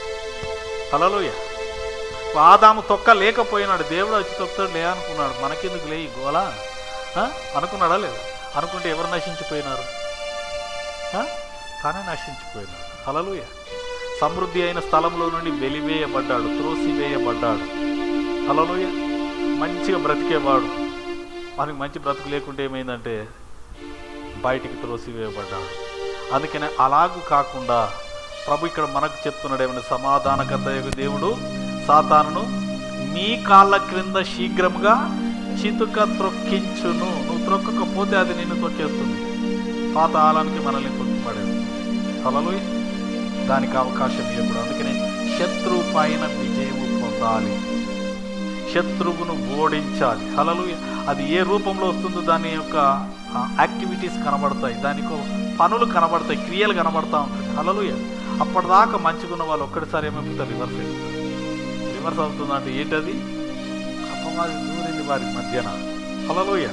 హలోయ ఆదాము తొక్క లేకపోయినాడు దేవుడు వచ్చి తొక్కుతాడు లే అనుకున్నాడు మనకెందుకు లే ఈ గోలా ఆ? అనుకున్నాడా లేదా అనుకుంటే ఎవరు నశించిపోయినారు ఆ? తానే నశించిపోయినాడు హలలుయ సమృద్ధి అయిన స్థలంలో నుండి వెలివేయబడ్డాడు త్రోసివేయబడ్డాడు హలలుయ మంచిగా బ్రతికేవాడు మనకి మంచి బ్రతుకు లేకుంటే ఏమైందంటే బయటికి త్రోసివేయబడ్డాడు అందుకనే అలాగూ కాకుండా ప్రభు ఇక్కడ మనకు చెప్తున్నాడు ఏమన్నా సమాధానకర్త యొక్క దేవుడు సాతానును మీ కాళ్ళ క్రింద శీఘ్రముగా చితుక త్రొక్కించును నువ్వు త్రొక్కకపోతే అది నిన్ను తొక్కేస్తుంది పాతాళానికి మనల్ని తొక్కిపడేస్తుంది తలలు దానికి అవకాశం ఇవ్వకూడదు అందుకనే శత్రువు పైన విజయము పొందాలి శత్రువును ఓడించాలి హలలు అది ఏ రూపంలో వస్తుందో దాని యొక్క యాక్టివిటీస్ కనబడతాయి దానికి పనులు కనబడతాయి క్రియలు కనబడతా ఉంటుంది హలలు అప్పటిదాకా మంచిగున్న వాళ్ళు ఒక్కడిసారి ఏమైపోతారు రివర్స్ అయిపోతారు రివర్స్ అవుతుందంటే ఏంటది అపవాది దూరింది వారి మధ్యన హలలోయ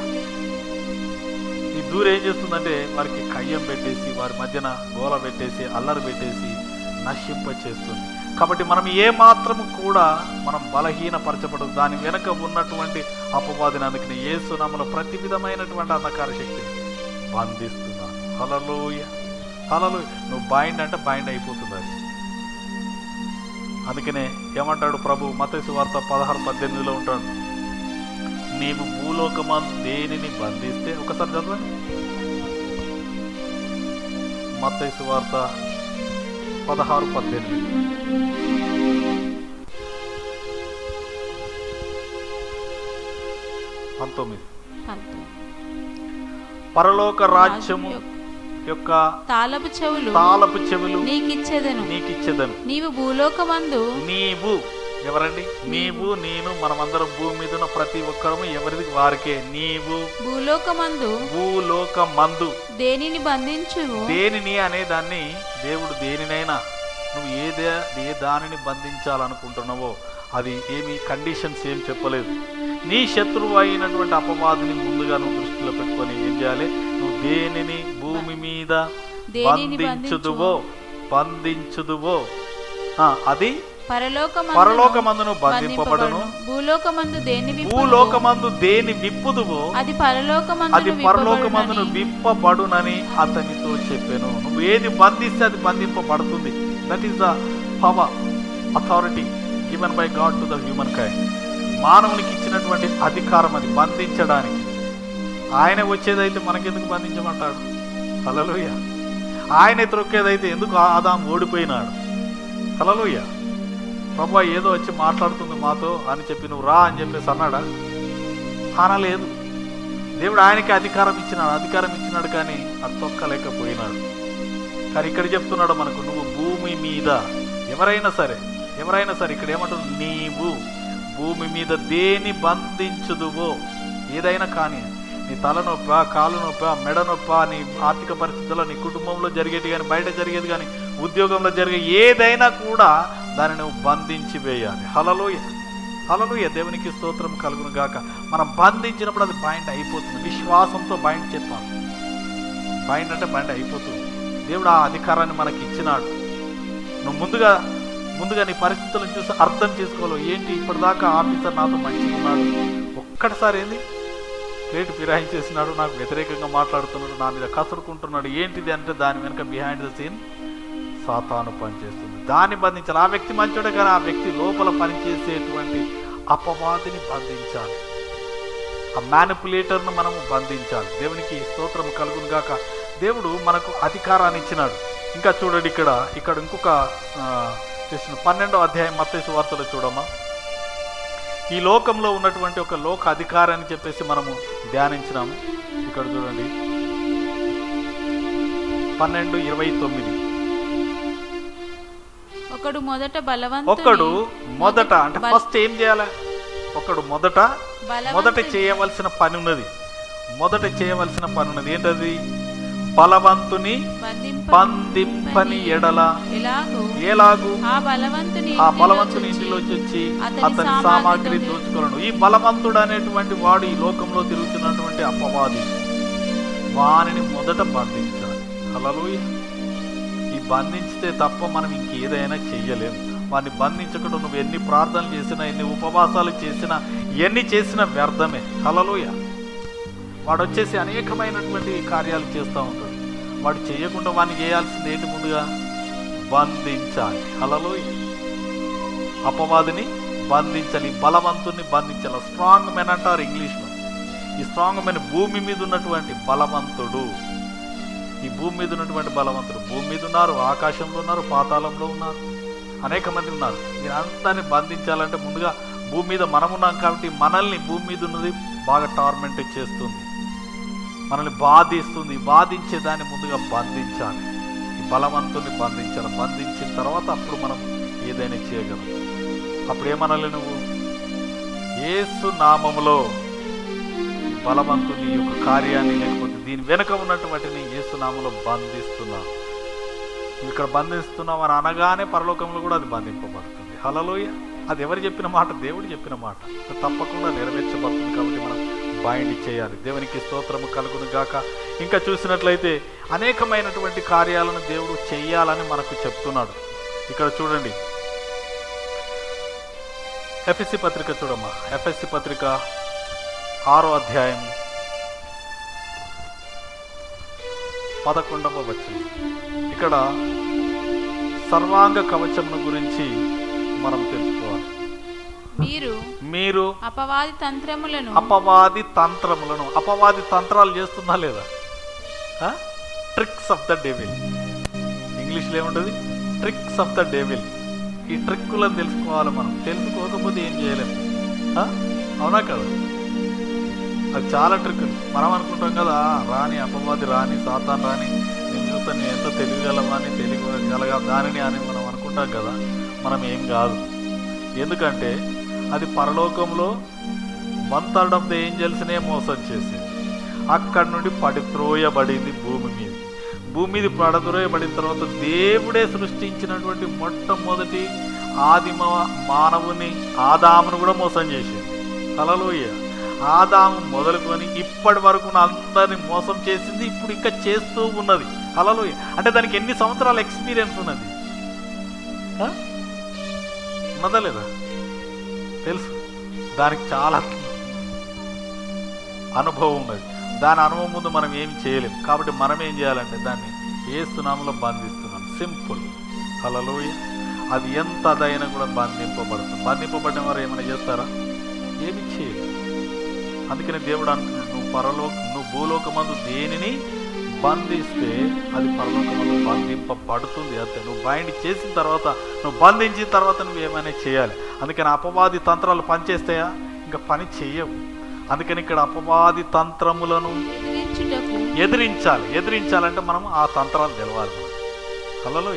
ఈ దూరం ఏం చేస్తుందంటే వారికి కయ్యం పెట్టేసి వారి మధ్యన గోల పెట్టేసి అల్లరి పెట్టేసి నశింప చేస్తుంది కాబట్టి మనం ఏ మాత్రము కూడా మనం బలహీనపరచబడదు దాని వెనక ఉన్నటువంటి అపవాదిని అందుకని ఏ సునామలో ప్రతి విధమైనటువంటి అంధకార శక్తిని బంధిస్తున్నాను హలలోయ హలలోయ నువ్వు బైండ్ అంటే బైండ్ అయిపోతుంది అది అందుకనే ఏమంటాడు ప్రభు మతేసు వార్త పదహారు పద్దెనిమిదిలో ఉంటాడు నీవు భూలోకమం దేనిని బంధిస్తే ఒకసారి చదవండి మత్తైసు వార్త పదహారు పద్దెనిమిది పంతొమ్మిది పంతొమ్మిది. పరలోక రాజ్యము యొక్క తాళపు చెవులు తాళపు చెవులు నీకిచ్చేదను నీకిచ్చేదను నీవు భూలోకమందు నీవు ఎవరండి నీవు నేను మనమందరం భూమి మీద ఉన్న ప్రతి ఒక్కరము ఎవరిది వారికే నీవు భూలోకమందు భూలోక మందు దేనిని బంధించువు దేనిని అనే దాన్ని దేవుడు దేనినైనా నువ్వు ఏదే ఏ దానిని బంధించాలనుకుంటున్నావో అది ఏమి కండిషన్స్ ఏం చెప్పలేదు నీ శత్రువు అయినటువంటి అపవాదిని ముందుగా నువ్వు దృష్టిలో పెట్టుకొని ఏం చేయాలి నువ్వు దేనిని భూమి మీద దేనిని బంధించుదువో బంధించుదువో ఆ, అది పరలోకమందు పరలోకమందును బంధింపబడును భూలోకమందు దేని విప్పుదువో, భూలోకమందు దేని విప్పుదువో అది పరలోకమందు అది పరలోకమందును విప్పబడునని అతనితో చెప్పాను నువ్వు ఏది బంధిస్తే అది బంధింపబడుతుంది that is the power authority given by God to the humankind మానవునికి ఇచ్చినటువంటి అధికారం అది బంధించడానికి ఆయన వచ్చేదైతే మనకెందుకు బంధించమంటాడు హలలుయ ఆయన త్రొక్కేదైతే ఎందుకు ఆదాం ఓడిపోయినాడు హలలుయ ప్రభు ఏదో వచ్చి మాట్లాడుతుంది మాతో అని చెప్పి నువ్వు రా అని చెప్పేసి అన్నాడా అనలేదు దేవుడు ఆయనకి అధికారం ఇచ్చినాడు అధికారం ఇచ్చినాడు కానీ అది తొక్కలేకపోయినాడు కానీ ఇక్కడ చెప్తున్నాడు మనకు నువ్వు భూమి మీద ఎవరైనా సరే ఎవరైనా సరే ఇక్కడ ఏమంటుంది నీవు భూమి మీద దేని బంధించుదువో ఏదైనా కానీ నీ తల నొప్ప కాలు నొప్ప మెడ నొప్ప నీ ఆర్థిక పరిస్థితుల్లో నీ కుటుంబంలో జరిగేది కానీ బయట జరిగేది కానీ ఉద్యోగంలో జరిగే ఏదైనా కూడా దాన్ని నువ్వు బంధించి వేయాలి హలలోయ హలలోయ దేవునికి స్తోత్రం కలుగును గాక మనం బంధించినప్పుడు అది బైండ్ అయిపోతుంది విశ్వాసంతో బైండ్ చెప్పాలి బైండ్ అంటే బైండ్ అయిపోతుంది దేవుడు ఆ అధికారాన్ని మనకి ఇచ్చినాడు నువ్వు ముందుగా ముందుగా నీ పరిస్థితులను చూసి అర్థం చేసుకోవాలి ఏంటి ఇప్పటిదాకా ఆఫీసర్ నాతో మంచిగా ఉన్నాడు ఒక్కటిసారి ఏంది ప్లేట్ ఫిరాయించేసినాడు నాకు వ్యతిరేకంగా మాట్లాడుతున్నాడు నా మీద కసురుకుంటున్నాడు ఏంటిది అంటే దాని వెనుక బిహైండ్ ద సీన్ సాతాను పనిచేస్తుంది దాన్ని బంధించాలి ఆ వ్యక్తి మంచోడే కానీ ఆ వ్యక్తి లోపల పనిచేసేటువంటి అపవాదిని బంధించాలి ఆ మ్యానిపులేటర్ను మనము బంధించాలి దేవునికి స్తోత్రం కలుగును గాక దేవుడు మనకు అధికారాన్ని ఇచ్చినాడు ఇంకా చూడండి ఇక్కడ ఇక్కడ ఇంకొక ఆ, చేసిన పన్నెండో అధ్యాయం మత్తయి వార్తలో చూడమ్మా ఈ లోకంలో ఉన్నటువంటి ఒక లోక అధికారాన్ని చెప్పేసి మనము ధ్యానించినాము ఇక్కడ చూడండి పన్నెండు ఇరవై తొమ్మిది ఒకడు మొదట బలవంతుని ఒకడు మొదట అంటే బల- ఫస్ట్ ఏం చేయాలి ఒకడు మొదట బలవంతుని మొదట చేయవలసిన పని ఉన్నది మొదట చేయవలసిన పని ఉన్నది ఏంటది బలవంతుని బంధింప బంధింపని ఎడల ఎలాగో ఎలాగు ఆ బలవంతుని ఆ ఇంటిలో బలవంతుని చొచ్చి ఇంటిలోకి వచ్చి అతని అతని సామాగ్రి సామాగ్రి దొంగి- దోచుకోలను ఈ బలవంతుడు అనేటువంటి వాడు ఈ లోకంలో తిరుగుతున్నటువంటి అపవాది వానిని మొదట బంధించాలి హల్లెలూయా ఈ బంధించితే తప్ప మనం ఇంకేదైనా చెయ్యలేము వాడిని బంధించకుండా నువ్వు ఎన్ని ప్రార్థనలు చేసినా ఎన్ని ఉపవాసాలు చేసినా ఎన్ని చేసినా వ్యర్థమే హలలుయ వాడు వచ్చేసి అనేకమైనటువంటి కార్యాలు చేస్తూ ఉంటాడు వాడు చేయకుండా వాడిని చేయాల్సింది ఏంటి ముందుగా బంధించాలి హలలుయ అపవాదిని బంధించాలి బలవంతుని బంధించాలి స్ట్రాంగ్ మెన్ అంటారు ఇంగ్లీష్లో ఈ స్ట్రాంగ్ మెన్ భూమి మీద ఉన్నటువంటి బలవంతుడు ఈ భూమి మీద ఉన్నటువంటి బలవంతుడు భూమి మీద ఉన్నారు ఆకాశంలో ఉన్నారు పాతాళంలో ఉన్నారు అనేక మంది ఉన్నారు వీరందరిని బంధించాలంటే ముందుగా భూమి మీద మనం ఉన్నాం కాబట్టి మనల్ని భూమి మీద ఉన్నది బాగా టార్మెంట్ చేస్తుంది మనల్ని బాధిస్తుంది బాధించే దాన్ని ముందుగా బంధించాలి ఈ బలవంతుని బంధించాలి బంధించిన తర్వాత అప్పుడు మనం ఏదైనా చేయగలం అప్పుడు ఏమనాలి నువ్వు ఏసు నామములో ఈ బలవంతుని యొక్క కార్యాన్ని లేకపోతే దీని వెనుక ఉన్నటువంటిని ఏసునామలో బంధిస్తున్నాం నువ్వు ఇక్కడ బంధిస్తున్నాం అని అనగానే పరలోకంలో కూడా అది బంధింపబడుతుంది హలలోయ అది ఎవరు చెప్పిన మాట దేవుడు చెప్పిన మాట అది తప్పకుండా నెరవేర్చబడుతుంది కాబట్టి మనం బైండ్ చేయాలి దేవునికి స్తోత్రము కలుగును గాక ఇంకా చూసినట్లయితే అనేకమైనటువంటి కార్యాలను దేవుడు చెయ్యాలని మనకు చెప్తున్నాడు ఇక్కడ చూడండి ఎఫ్ఎస్సి పత్రిక చూడమ్మా ఎఫ్ఎస్సి పత్రిక ఆరో అధ్యాయం పదకొండవ వచ్చింది ఇక్కడ సర్వాంగ కవచమును గురించి మనం తెలుసుకోవాలి మీరు మీరు అపవాది తంత్రములను అపవాది తంత్రములను అపవాది తంత్రాలు చేస్తున్నా లేదా ట్రిక్స్ ఆఫ్ ద డెవిల్ ఇంగ్లీష్లో ఏముంటుంది ట్రిక్స్ ఆఫ్ ద డెవిల్ ఈ ట్రిక్కులను తెలుసుకోవాలి మనం తెలుసుకోకపోతే ఏం చేయలేము ఆ? అవునా కదా అది చాలా ట్రిక్ మనం అనుకుంటాం కదా రాని అపవాది రాని సాతాన్ రాని నేను చూస్తాను నేను ఎంతో తెలియగలవాని తెలియగలగా దానిని అని మనం అనుకుంటాం కదా మనం ఏం కాదు ఎందుకంటే అది పరలోకంలో వన్ థర్డ్ ఆఫ్ ద ఏంజల్స్నే మోసం చేసింది అక్కడి నుండి పడిత్రోయబడింది భూమి మీద భూమి మీద పడద్రోయబడిన తర్వాత దేవుడే సృష్టించినటువంటి మొట్టమొదటి ఆదిమ మానవుని ఆదామును కూడా మోసం చేసింది హల్లెలూయా ఆదాము మొదలుకొని ఇప్పటి వరకు అందరిని మోసం చేసింది ఇప్పుడు ఇంకా చేస్తూ ఉన్నది హల్లెలూయా అంటే దానికి ఎన్ని సంవత్సరాల ఎక్స్పీరియన్స్ ఉన్నది ఆ? ఉన్నదా లేదా తెలుసు దానికి చాలా అనుభవం ఉన్నది దాని అనుభవం ముందు మనం ఏమి చేయలేం కాబట్టి మనం ఏం చేయాలంటే దాన్ని ఏ సునామలో బంధిస్తున్నాం సింపుల్ హలలోయ అది ఎంత అదైనా కూడా బంధింపబడుతుంది బంధింపబడిన వారు ఏమైనా చేస్తారా ఏమి చేయలేదు అందుకని దేవుడు అంటున్నాడు నువ్వు పరలోక నువ్వు భూలోకమందు దేనిని బంధిస్తే అది పరలోకమందు బంధింపబడుతుంది అంతే నువ్వు బైండ్ చేసిన తర్వాత నువ్వు బంధించిన తర్వాత నువ్వు ఏమైనా చేయాలి అందుకని అపవాది తంత్రాలు పనిచేస్తాయా ఇంకా పని చేయవు అందుకని ఇక్కడ అపవాది తంత్రములను ఎదిరించుటకు ఎదిరించాలి ఎదిరించాలంటే మనం ఆ తంత్రాలు తెలవాలి హలోయ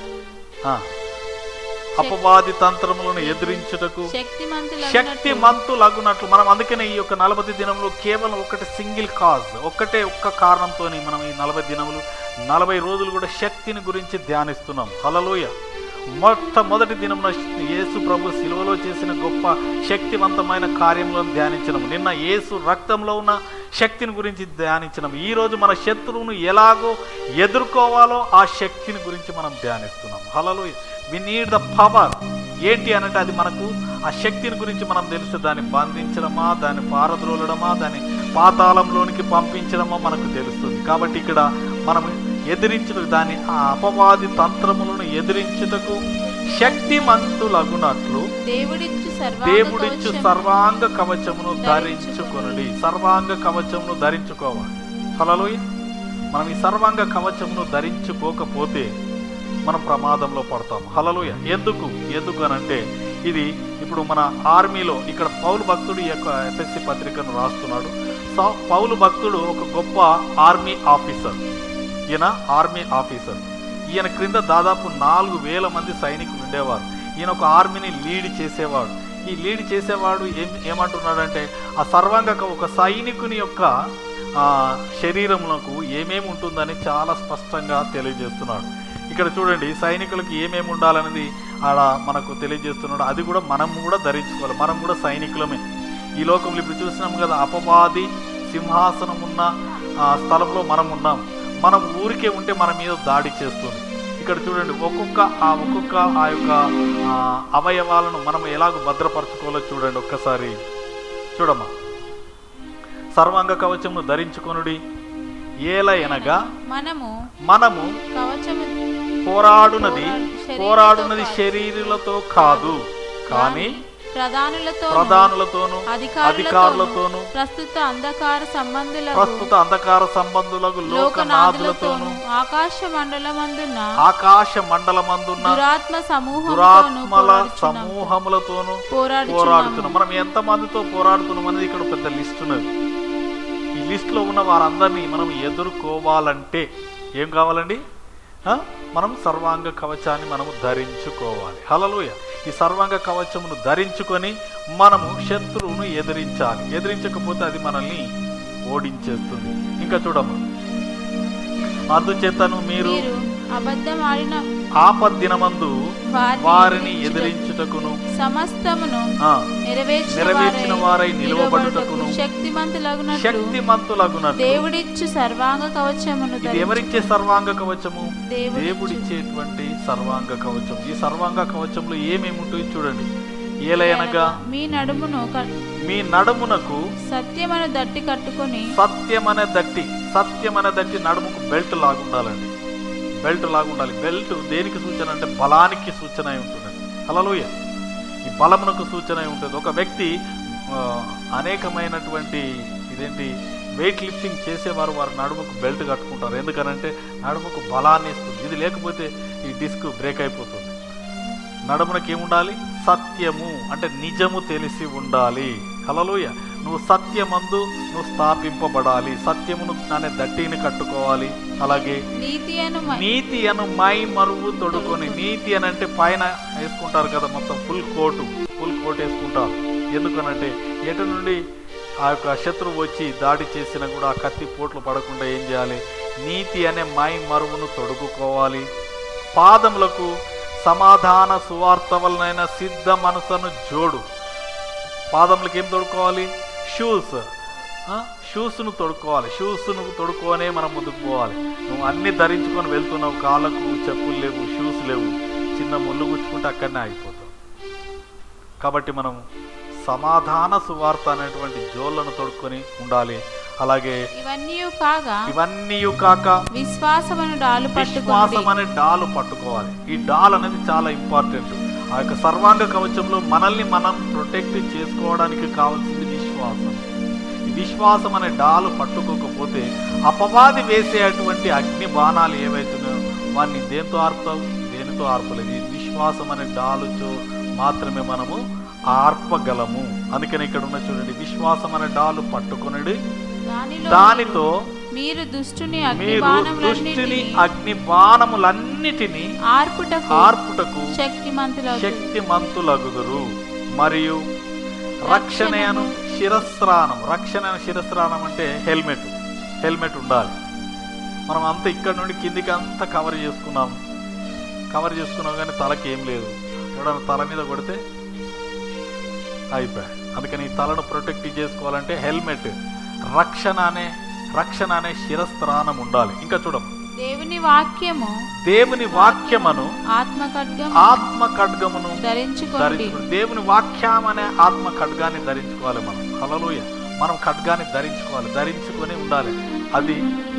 అపవాది తంత్రములను ఎదిరించుటకు శక్తిమంతులగునట్లు శక్తి మంతులగునట్లు మనం అందుకనే ఈ యొక్క నలభై దినములు కేవలం ఒకటి సింగిల్ కాజ్ ఒక్కటే ఒక్క కారణంతో మనం ఈ నలభై దినములు నలభై రోజులు కూడా శక్తిని గురించి ధ్యానిస్తున్నాం హలలోయ మొట్టమొదటి దినమున యేసు ప్రభు శిలువలో చేసిన గొప్ప శక్తివంతమైన కార్యములను ధ్యానించడం నిన్న యేసు రక్తంలో ఉన్న శక్తిని గురించి ధ్యానించడం ఈ రోజు మన శత్రువును ఎలాగో ఎదుర్కోవాలో ఆ శక్తిని గురించి మనం ధ్యానిస్తున్నాం హలలు వి నీడ్ ద పవర్ ఏంటి అనంటే అది మనకు ఆ శక్తిని గురించి మనం తెలిస్తే దాన్ని బంధించడమా దాన్ని పారద్రోలడమా దాన్ని పాతాళంలోనికి పంపించడమా మనకు తెలుస్తుంది కాబట్టి ఇక్కడ మనం ఎదిరించుటకు దాని ఆ అపవాది తంత్రములను ఎదిరించుటకు శక్తిమంతులగునట్లు దేవుడిచ్చు సర్వాంగ దేవుడిచ్చు కవచము సర్వాంగ కవచమును ధరించుకొనుడి సర్వాంగ కవచమును ధరించుకోవాలి హలోయ మనం ఈ సర్వాంగ కవచమును ధరించుకోకపోతే మనం ప్రమాదంలో పడతాం హలలోయ ఎందుకు ఎందుకు అనంటే ఇది ఇప్పుడు మన ఆర్మీలో ఇక్కడ పౌలు భక్తుడు ఈ యొక్క ఎఫ్ఎస్సి పత్రికను రాస్తున్నాడు సౌ- పౌలు భక్తుడు ఒక గొప్ప ఆర్మీ ఆఫీసర్ ఈయన ఆర్మీ ఆఫీసర్ ఈయన క్రింద దాదాపు నాలుగు వేల మంది సైనికులు ఉండేవారు ఈయన ఒక ఆర్మీని లీడ్ చేసేవాడు ఈ లీడ్ చేసేవాడు ఏం ఏమంటున్నాడంటే ఆ సర్వాంగ ఒక సైనికుని యొక్క ఆ, శరీరమునకు ఏమేమి ఉంటుందని చాలా స్పష్టంగా తెలియజేస్తున్నాడు ఇక్కడ చూడండి సైనికులకు ఏమేమి ఉండాలనేది ఆడ మనకు తెలియజేస్తున్నాడు అది కూడా మనం కూడా ధరించుకోవాలి మనం కూడా సైనికులమే ఈ లోకంలో ఇప్పుడు చూసినాం కదా అపవాది సింహాసనం ఉన్న ఆ, స్థలంలో మనం ఉన్నాం మనం ఊరికే ఉంటే మన మీద దాడి చేస్తుంది ఇక్కడ చూడండి ఒక్కొక్క ఆ ఒక్కొక్క ఆ యొక్క ఆ, అవయవాలను మనం ఎలాగ భద్రపరచుకోవాలో చూడండి ఒక్కసారి చూడమ్మా సర్వాంగ కవచమును ధరించుకొనుడి ఏలయనగా మనము మనము కవచము పోరాడునది శరీరులతో పోరాడునది కాదు. శరీరులతో కాదు కానీ ప్రధానులతో ప్రధానులతోనూ అధికారులతోనూ అధికారులతోనూ ప్రస్తుత అంధకార సంబంధులకు ప్రస్తుత అంధకార సంబంధులకు లోకనాథులతోనూ లోకనాథులతోనూ ఆకాశ మండలమందున్న ఆకాశ మండలమందున్న దురాత్మ సమూహంతోనూ దురాత్మల పోరాడుచున్నాము. సమూహములతోనూ పోరాడుచున్నాము. పోరాడుతున్నాం మనం ఎంత మందితో పోరాడుతున్నాం అనేది ఇక్కడ పెద్ద లిస్ట్ ఉన్నది ఈ లిస్ట్లో ఉన్న వారందరినీ మనం ఎదుర్కోవాలంటే ఏం కావాలండి ఆ? మనం సర్వాంగ కవచాన్ని మనము ధరించుకోవాలి హలలోయ ఈ సర్వాంగ కవచమును ధరించుకొని మనము శత్రువును ఎదిరించాలి ఎదిరించకపోతే అది మనల్ని ఓడించేస్తుంది ఇంకా చూడమ్మా అందుచేతను మీరు మీరు అబద్ధం ఆడిన ఆపద్దినమందు వారిని వారిని ఎదిరించుటకు ఎదిరించుటకును సమస్తమును ఆ, నెరవేర్చిన నెరవేర్చిన వారై నిలువబడుటకును శక్తిమంతులగునట్లు శక్తిమంతులగునట్లు దేవుడిచ్చు సర్వాంగ కవచమును ఇది ధరించు- ఎవరిచ్చే సర్వాంగ కవచము దేవుడిచ్చు. దేవుడిచ్చేటువంటి సర్వాంగ కవచం ఈ సర్వాంగ కవచంలో ఏమేమి ఉంటాయో చూడండి ఏలయనగా మీ నడుమును క- మీ నడుమునకు సత్యమను దట్టి కట్టుకొని సత్యమనే దట్టి సత్యమనే దట్టి నడుముకు బెల్ట్ లాగుండాలండి బెల్ట్ లాగుండాలి బెల్ట్ దేనికి సూచన అంటే బలానికి సూచన అయి ఉంటుంది హల్లెలూయా ఈ బలమునకు సూచన అయి ఉంటుంది ఒక వ్యక్తి ఆ, అనేకమైనటువంటి ఇదేంటి వెయిట్ లిఫ్టింగ్ చేసేవారు వారు నడుముకు బెల్ట్ కట్టుకుంటారు ఎందుకనంటే నడుముకు బలాన్ని ఇస్తుంది ఇది లేకపోతే ఈ డిస్క్ బ్రేక్ అయిపోతుంది నడుమునకి ఏముండాలి సత్యము అంటే నిజము తెలిసి ఉండాలి హలలోయ నువ్వు సత్యమందు నువ్వు స్థాపింపబడాలి సత్యమును అనే దట్టిని కట్టుకోవాలి అలాగే నీతి అను మ- నీతి అను మై మరువు తొడుకొని నీతి అని అంటే పైన వేసుకుంటారు కదా మొత్తం ఫుల్ కోటు ఫుల్ కోట్ వేసుకుంటారు ఎందుకనంటే ఎటు నుండి ఆ యొక్క శత్రువు వచ్చి దాడి చేసినా కూడా ఆ కత్తి పోట్లు పడకుండా ఏం చేయాలి నీతి అనే మై మరువును తొడుగుకోవాలి పాదములకు సమాధాన సువార్త వలనైన సిద్ధ మనసును జోడు పాదములకు ఏం తొడుక్కోవాలి షూస్ షూస్ను తొడుక్కోవాలి షూస్ను తొడుక్కొనే మనం ముందుకు పోవాలి నువ్వు అన్ని ధరించుకొని వెళ్తున్నావు కాళ్ళకు చెప్పులు లేవు షూస్ లేవు చిన్న ముళ్ళు గుచ్చుకుంటే అక్కడనే ఆగిపోతావు కాబట్టి మనం సమాధాన సువార్త అనేటువంటి జోళ్ళను తొడుక్కొని ఉండాలి అలాగే ఇవన్నీ కాగా ఇవన్నీ కాక విశ్వాసమును డాలు పట్టుకోండి విశ్వాసం అనే డాలు పట్టుకోవాలి ఈ డాల్ అనేది చాలా ఇంపార్టెంట్ ఆ యొక్క సర్వాంగ కవచంలో మనల్ని మనం ప్రొటెక్ట్ చేసుకోవడానికి కావాల్సింది విశ్వాసం ఈ విశ్వాసం అనే డాలు పట్టుకోకపోతే అపవాది వేసేటువంటి అగ్ని బాణాలు ఏవైతున్నాయో వాడిని దేంతో ఆర్పుతావు దేనితో ఆర్పలేదు ఈ విశ్వాసం అనే డాలుతో మాత్రమే మనము ఆర్పగలము అందుకని ఇక్కడ ఉన్న చూడండి విశ్వాసం అనే డాలు పట్టుకునడి దానిలో దానితో మీరు దుష్టుని అగ్ని మీరు దుష్టిని బాణములన్నిటినీ అగ్ని బాణములన్నిటినీ ఆర్పుటకు ఆర్పుటకు శక్తిమంతులవుతారు శక్తిమంతులగుదురు మరియు రక్షణను శిరస్త్రానం రక్షణ శిరస్త్రానం అంటే హెల్మెట్ హెల్మెట్ ఉండాలి మనం అంతా ఇక్కడ నుండి కిందికి అంతా కవర్ చేసుకున్నాం కవర్ చేసుకున్నాం కానీ తలకి ఏం లేదు ఎవడన్నా తల మీద కొడితే అయిపోయాయి అందుకని ఈ తలను ప్రొటెక్ట్ చేసుకోవాలంటే హెల్మెట్ రక్షణ అనే రక్షణ అనే శిరస్త్రానం ఉండాలి ఇంకా చూడం దేవుని వాక్యము దేవుని వాక్యమును ఆత్మ ఖడ్గం ఆత్మ ఖడ్గమును ధరించుకోండి ధరించుకోండి దేవుని వాక్యం అనే ఆత్మ ఖడ్గాన్ని ధరించుకోవాలి మనం హలలోయ మనం ఖడ్గాన్ని ధరించుకోవాలి ధరించుకొని ఉండాలి అది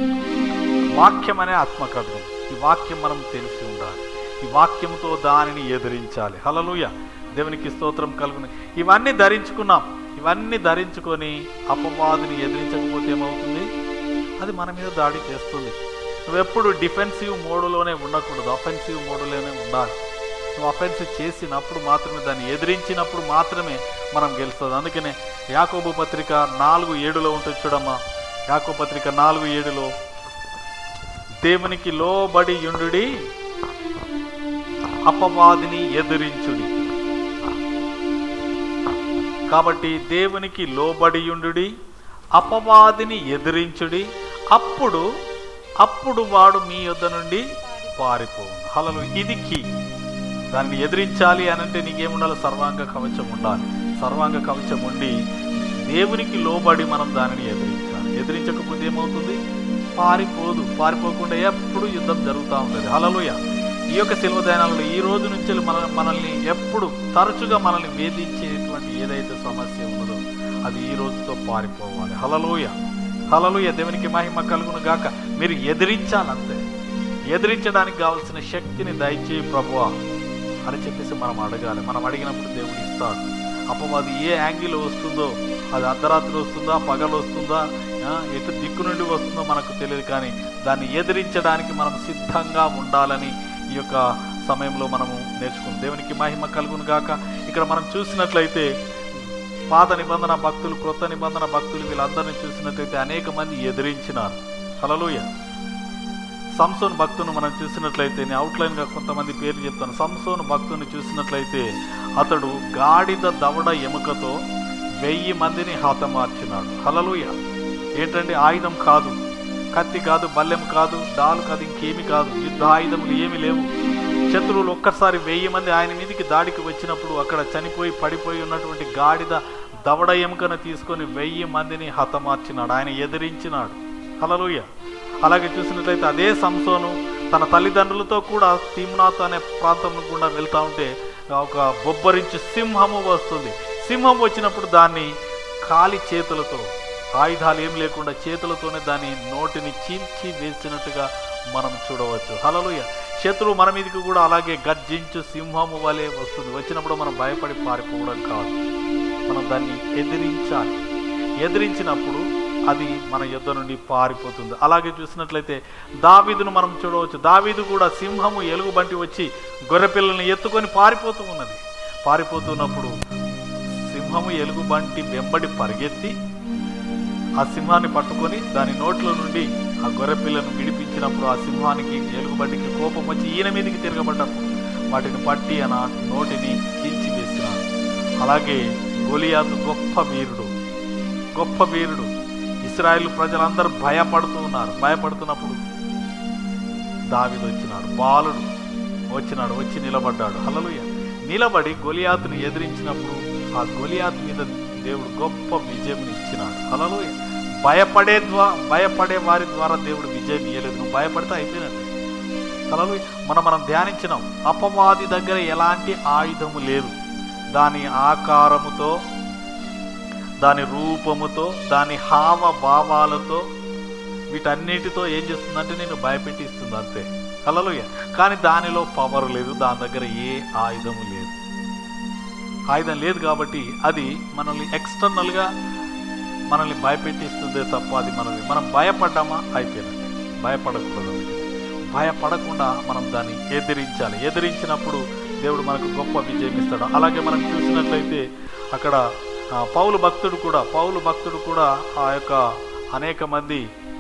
వాక్యం అనే ఆత్మ ఖడ్గం ఈ వాక్యం మనం తెలిసి ఉండాలి ఈ వాక్యంతో దానిని ఎదిరించాలి హలలుయ దేవునికి స్తోత్రం కలుగుని ఇవన్నీ ధరించుకున్నాం ఇవన్నీ ధరించుకొని అపవాదిని ఎదిరించకపోతే ఏమవుతుంది అది మన మీద దాడి చేస్తుంది నువ్వెప్పుడు డిఫెన్సివ్ మోడులోనే ఉండకూడదు అఫెన్సివ్ మోడులోనే ఉండాలి నువ్వు అఫెన్సివ్ చేసినప్పుడు మాత్రమే దాన్ని ఎదిరించినప్పుడు మాత్రమే మనం గెలుస్తుంది అందుకనే యాకోబు పత్రిక నాలుగు ఏడులో ఉంటుంది చూడమ్మా యాకోబు పత్రిక నాలుగు ఏడులో దేవునికి లోబడి యుండుడి అపవాదిని ఎదిరించుడి కాబట్టి దేవునికి లోబడియుండుడి అపవాదిని ఎదిరించుడి అప్పుడు అప్పుడు వాడు మీ యొద్ద నుండి పారిపోవు హలలు ఇది కీ దాన్ని ఎదిరించాలి అని అంటే నీకేముండాలి సర్వాంగ కవచం ఉండాలి సర్వాంగ కవచం ఉండి దేవునికి లోబడి మనం దానిని ఎదిరించాలి ఎదిరించకపోతే ఏమవుతుంది పారిపోదు పారిపోకుండా ఎప్పుడు యుద్ధం జరుగుతూ ఉంటుంది హలలుయ ఈ యొక్క శిల్వ దయానాలలో ఈ రోజు నుంచి మన మనల్ని ఎప్పుడు తరచుగా మనల్ని వేధించేటువంటి ఏదైతే సమస్య ఉన్నదో అది ఈ రోజుతో పారిపోవాలి హలలోయ హలలోయ దేవునికి మహిమ కలుగును గాక మీరు ఎదిరించాలంతే ఎదిరించడానికి కావాల్సిన శక్తిని దయచేయి ప్రభువా అని చెప్పేసి మనం అడగాలి మనం అడిగినప్పుడు దేవుడు ఇస్తాడు అపవాది ఏ యాంగిల్ వస్తుందో అది అర్ధరాత్రి వస్తుందా పగలు వస్తుందా ఆ, ఎటు దిక్కు నుండి వస్తుందో మనకు తెలియదు కానీ దాన్ని ఎదిరించడానికి మనం సిద్ధంగా ఉండాలని ఈ యొక్క సమయంలో మనము నేర్చుకుందాం దేవునికి మహిమ కలుగును గాక ఇక్కడ మనం చూసినట్లయితే పాత నిబంధన భక్తులు క్రొత్త నిబంధన భక్తులు వీళ్ళందరినీ చూసినట్లయితే అనేక మంది ఎదిరించినారు హల్లెలూయా సంసోన్ భక్తును మనం చూసినట్లయితే నేను అవుట్లైన్గా కొంతమంది పేర్లు చెప్తాను సంసోన్ భక్తుని చూసినట్లయితే అతడు గాడిద దవడ ఎముకతో వెయ్యి మందిని హతమార్చినాడు హలలుయ ఏంటంటే ఆయుధం కాదు కత్తి కాదు బల్లెం కాదు డాలు కాదు ఇంకేమి కాదు యుద్ధ ఆయుధములు ఏమి లేవు శత్రువులు ఒక్కసారి వెయ్యి మంది ఆయన మీదకి దాడికి వచ్చినప్పుడు అక్కడ చనిపోయి పడిపోయి ఉన్నటువంటి గాడిద దవడ ఎముకను తీసుకొని వెయ్యి మందిని హతమార్చినాడు ఆయన ఎదిరించినాడు హలలుయ అలాగే చూసినట్లయితే అదే సంసోను తన తల్లిదండ్రులతో కూడా తిమ్నాథ్ అనే ప్రాంతం గుండా వెళ్తా ఉంటే ఒక బొబ్బరించి సింహము వస్తుంది సింహం వచ్చినప్పుడు దాన్ని ఖాళీ చేతులతో ఆయుధాలు ఏం లేకుండా చేతులతోనే దాని నోటిని చీల్చి వేసినట్టుగా మనం చూడవచ్చు హలలుయ శత్రువు మన మీదకి కూడా అలాగే గర్జించు సింహము వలె వస్తుంది వచ్చినప్పుడు మనం భయపడి పారిపోవడం కాదు మనం దాన్ని ఎదిరించాలి ఎదిరించినప్పుడు అది మన యుద్ధ నుండి పారిపోతుంది అలాగే చూసినట్లయితే దావీదును మనం చూడవచ్చు దావీదు కూడా సింహము ఎలుగుబంటి వచ్చి గొర్రెపిల్లల్ని ఎత్తుకొని పారిపోతూ ఉన్నది పారిపోతున్నప్పుడు సింహం సింహము ఎలుగుబంటి వెంబడి పరిగెత్తి ఆ సింహాన్ని పట్టుకొని దాని నోట్లో నుండి ఆ గొర్రెపిల్లను విడిపించినప్పుడు ఆ సింహానికి ఎలుగుబంటికి కోపం వచ్చి ఈయన మీదకి తిరగబడ్డప్పుడు వాటిని పట్టి ఆ నా- నోటిని చీల్చివేసినాడు అలాగే గొలియాతు గొప్ప వీరుడు గొప్ప వీరుడు ఇస్రాయేల్ ప్రజలందరూ భయపడుతూ ఉన్నారు భయపడుతున్నప్పుడు దావిదు వచ్చినాడు బాలుడు వచ్చినాడు వచ్చి నిలబడ్డాడు హల్లెలూయా నిలబడి గొలియాతును ఎదిరించినప్పుడు ఆ గొలియాతు మీద దేవుడు గొప్ప విజయం ఇచ్చినాడు హల్లెలూయా భయపడే ద్వా భయపడే వారి ద్వారా దేవుడు విజయం ఇవ్వలేదు నువ్వు భయపడితే అయిపోయినట్టు హల్లెలూయా మనం మనం ధ్యానించినాం అపవాది దగ్గర ఎలాంటి ఆయుధము లేదు దాని ఆకారముతో దాని రూపముతో దాని హావభావాలతో వీటన్నిటితో ఏం చేస్తుందంటే నేను భయపెట్టిస్తుంది అంతే హల్లెలూయ కానీ దానిలో పవర్ లేదు దాని దగ్గర ఏ ఆయుధము లేదు ఆయుధం లేదు కాబట్టి అది మనల్ని ఎక్స్టర్నల్గా మనల్ని భయపెట్టిస్తుందే తప్ప అది మనల్ని మనం భయపడ్డామా అయిపోయినట్టే భయపడకూడదు అందుకే. భయపడకుండా మనం దాన్ని ఎదిరించాలి ఎదిరించినప్పుడు దేవుడు మనకు గొప్ప విజయం ఇస్తాడు అలాగే మనం చూసినట్లయితే అక్కడ ఆ, పౌలు భక్తుడు కూడా పౌలు భక్తుడు కూడా ఆ యొక్క అనేక మంది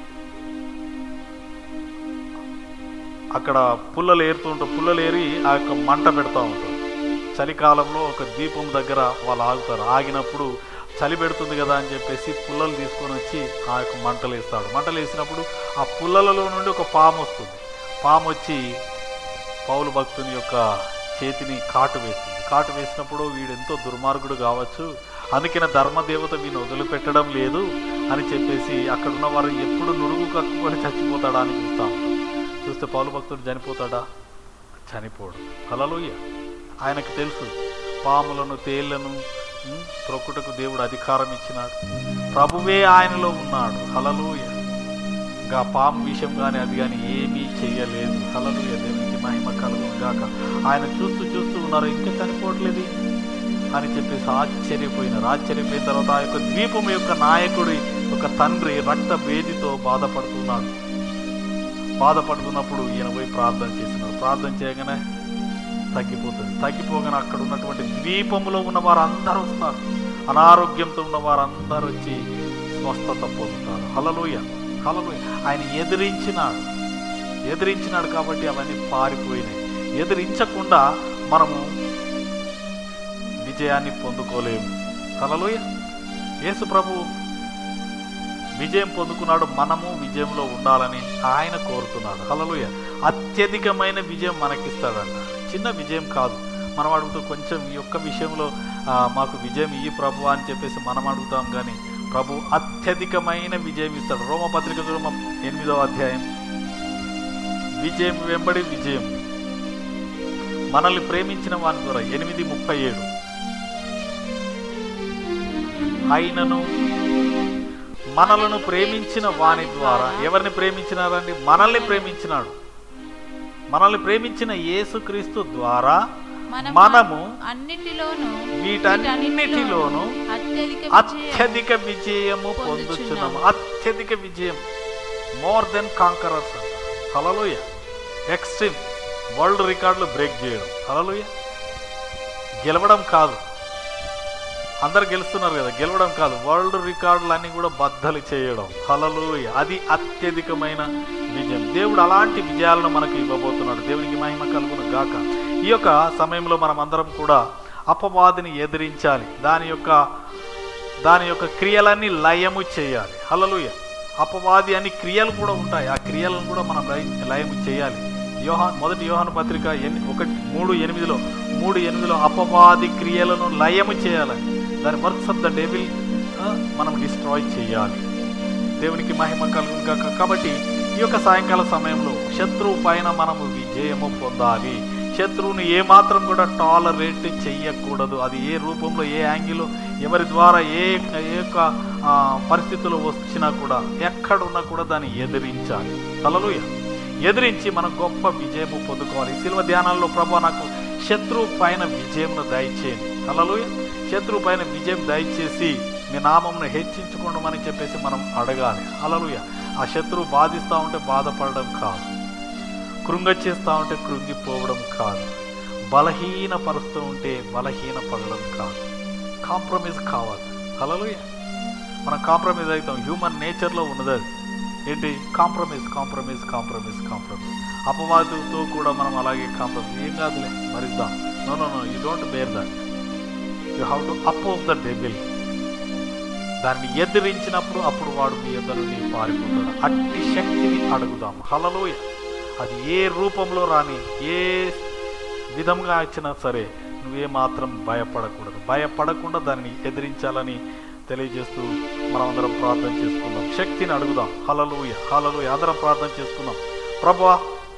అక్కడ పుల్లలు ఏరుతూ ఉంటారు పుల్లలు ఏరి ఆ యొక్క మంట పెడతా ఉంటారు చలికాలంలో ఒక దీపం దగ్గర వాళ్ళు ఆగుతారు ఆగినప్పుడు చలి పెడుతుంది కదా అని చెప్పేసి పుల్లలు తీసుకొని వచ్చి ఆ యొక్క మంటలు వేస్తాడు మంటలు వేసినప్పుడు ఆ పుల్లలలో నుండి ఒక పాము వస్తుంది పాము వచ్చి పౌలు భక్తుని యొక్క చేతిని కాటు వేస్తుంది కాటు వేసినప్పుడు వీడు ఎంతో దుర్మార్గుడు కావచ్చు అందుకనే ధర్మదేవత వీని వదిలిపెట్టడం లేదు అని చెప్పేసి అక్కడ ఉన్న వారు ఎప్పుడు నురుగు కక్కుకొని చచ్చిపోతాడా అని చూస్తా ఉంటాం చూస్తే పౌలు భక్తుడు చనిపోతాడా చనిపోడు హలలోయ ఆయనకు తెలుసు పాములను తేళ్లను ఉమ్, త్రొక్కుటకు దేవుడు అధికారం ఇచ్చినాడు ప్రభువే ఆయనలో ఉన్నాడు హలలోయ ఇంకా పాము విషయం కానీ అది కానీ ఏమీ చెయ్యలేదు హలలుయ దేవునికి మహిమ కలుగును గాక ఆయన చూస్తూ చూస్తూ ఉన్నారు ఇంకా చనిపోవట్లేదు ఈయన. అని చెప్పేసి ఆశ్చర్యపోయినారు ఆశ్చర్యపోయిన తర్వాత ఆ యొక్క ద్వీపం యొక్క నాయకుడి ఒక తండ్రి రక్త భేదితో బాధపడుతున్నాడు బాధపడుతున్నప్పుడు ఈయన పోయి ప్రార్థన చేసినాడు ప్రార్థన చేయగానే తగ్గిపోతుంది తగ్గిపోగానే అక్కడ ఉన్నటువంటి ద్వీపంలో ఉన్న వారందరూ వస్తారు అనారోగ్యంతో ఉన్న వారందరూ వచ్చి స్వస్థత పొందుతారు హలలోయ హలలోయ ఆయన ఎదిరించినాడు ఎదిరించినాడు కాబట్టి అవన్నీ పారిపోయినాయి ఎదిరించకుండా మనము విజయాన్ని పొందుకోలేము హలలోయ యేసు ప్రభు విజయం పొందుకున్నాడు మనము విజయంలో ఉండాలని ఆయన కోరుతున్నాడు హలలుయ అత్యధికమైన విజయం మనకిస్తాడంట చిన్న విజయం కాదు మనం అడుగుతూ కొంచెం ఈ యొక్క విషయంలో ఆ, మాకు విజయం ఇయ్యి ప్రభు అని చెప్పేసి మనం అడుగుతాం కానీ ప్రభు అత్యధికమైన విజయం ఇస్తాడు రోమపత్రిక చూడమ ఎనిమిదవ అధ్యాయం విజయం వెంబడి విజయం మనల్ని ప్రేమించిన వాని ద్వారా ఎనిమిది ముప్పై ఏడు అయినను మనలను ప్రేమించిన వాని ద్వారా ఎవరిని ప్రేమించినారండి మనల్ని ప్రేమించినాడు మనల్ని ప్రేమించిన యేసుక్రీస్తు ద్వారా మనము అన్నిటిలోనూ వీటన్నిటిలోనూ అత్యధిక విజయం అత్యధిక విజయము పొందుచున్నాము అత్యధిక విజయం మోర్ దెన్ కాంకరర్స్ అంట హలలుయ ఎక్స్ట్రీమ్ వరల్డ్ రికార్డులు బ్రేక్ చేయడం హలలుయ గెలవడం కాదు అందరు గెలుస్తున్నారు కదా గెలవడం కాదు వరల్డ్ రికార్డులన్నీ కూడా బద్దలు చేయడం హలలుయ అది అత్యధికమైన విజయం దేవుడు అలాంటి విజయాలను మనకు ఇవ్వబోతున్నాడు దేవునికి మహిమ కలుగును గాక ఈ యొక్క సమయంలో మనం అందరం కూడా అపవాదిని ఎదిరించాలి దాని యొక్క దాని యొక్క క్రియలన్నీ లయము చేయాలి హలలుయ అపవాది అని క్రియలు కూడా ఉంటాయి ఆ క్రియలను కూడా మనం లయ- లయము చేయాలి యోహాన్ మొదటి యోహాను పత్రిక ఎన్ ఒకటి మూడు ఎనిమిదిలో మూడు ఎనిమిదిలో అపవాది క్రియలను లయము చేయాలి దాని వర్క్స్ ఆఫ్ ద డెవిల్ మనం డిస్ట్రాయ్ చేయాలి దేవునికి మహిమ కలుగును కాక కాబట్టి ఈ యొక్క సాయంకాల సమయంలో శత్రువు పైన మనము విజయము పొందాలి శత్రువుని ఏమాత్రం కూడా టాలరేట్ చెయ్యకూడదు అది ఏ రూపంలో ఏ యాంగిల్లో ఎవరి ద్వారా ఏ ఏ యొక్క ఆ, పరిస్థితులు వచ్చినా కూడా ఎక్కడున్నా కూడా దాన్ని ఎదిరించాలి తలలుయ ఎదిరించి మనం గొప్ప విజయము పొందుకోవాలి శిల్వ ధ్యానాల్లో ప్రభు నాకు శత్రువు పైన విజయమును దయచేయండి తలలుయ శత్రువు పైన విజయం దయచేసి మీ నామంను హెచ్చించుకోండమని చెప్పేసి మనం అడగాలి అలలుయ ఆ శత్రువు బాధిస్తూ ఉంటే బాధపడడం కాదు కృంగ చేస్తూ ఉంటే కృంగిపోవడం కాదు బలహీన పరుస్తూ ఉంటే బలహీన పడడం కాదు కాంప్రమైజ్ కావాలి హలోయ మనం కాంప్రమైజ్ అవుతాం హ్యూమన్ నేచర్లో ఉన్నది అది ఏంటి కాంప్రమైజ్ కాంప్రమైజ్ కాంప్రమైజ్ కాంప్రమైజ్ అపవాదుతో కూడా మనం అలాగే కాంప్రమైజ్ ఏం కాదులే భరిద్దాం no no no you don't bear that you have to oppose the devil దాన్ని ఎదిరించినప్పుడు అప్పుడు వాడు మీ ఎద్దరు నీ పారిపోతాడు అట్టి శక్తిని అడుగుదాం హలలోయ అది ఏ రూపంలో రాని ఏ విధంగా ఇచ్చినా సరే నువ్వే మాత్రం భయపడకూడదు భయపడకుండా దాన్ని ఎదిరించాలని తెలియజేస్తూ మనం అందరం ప్రార్థన చేసుకుందాం శక్తిని అడుగుదాం హలలుయ హలలుయ అందరం ప్రార్థన చేసుకుందాం ప్రభా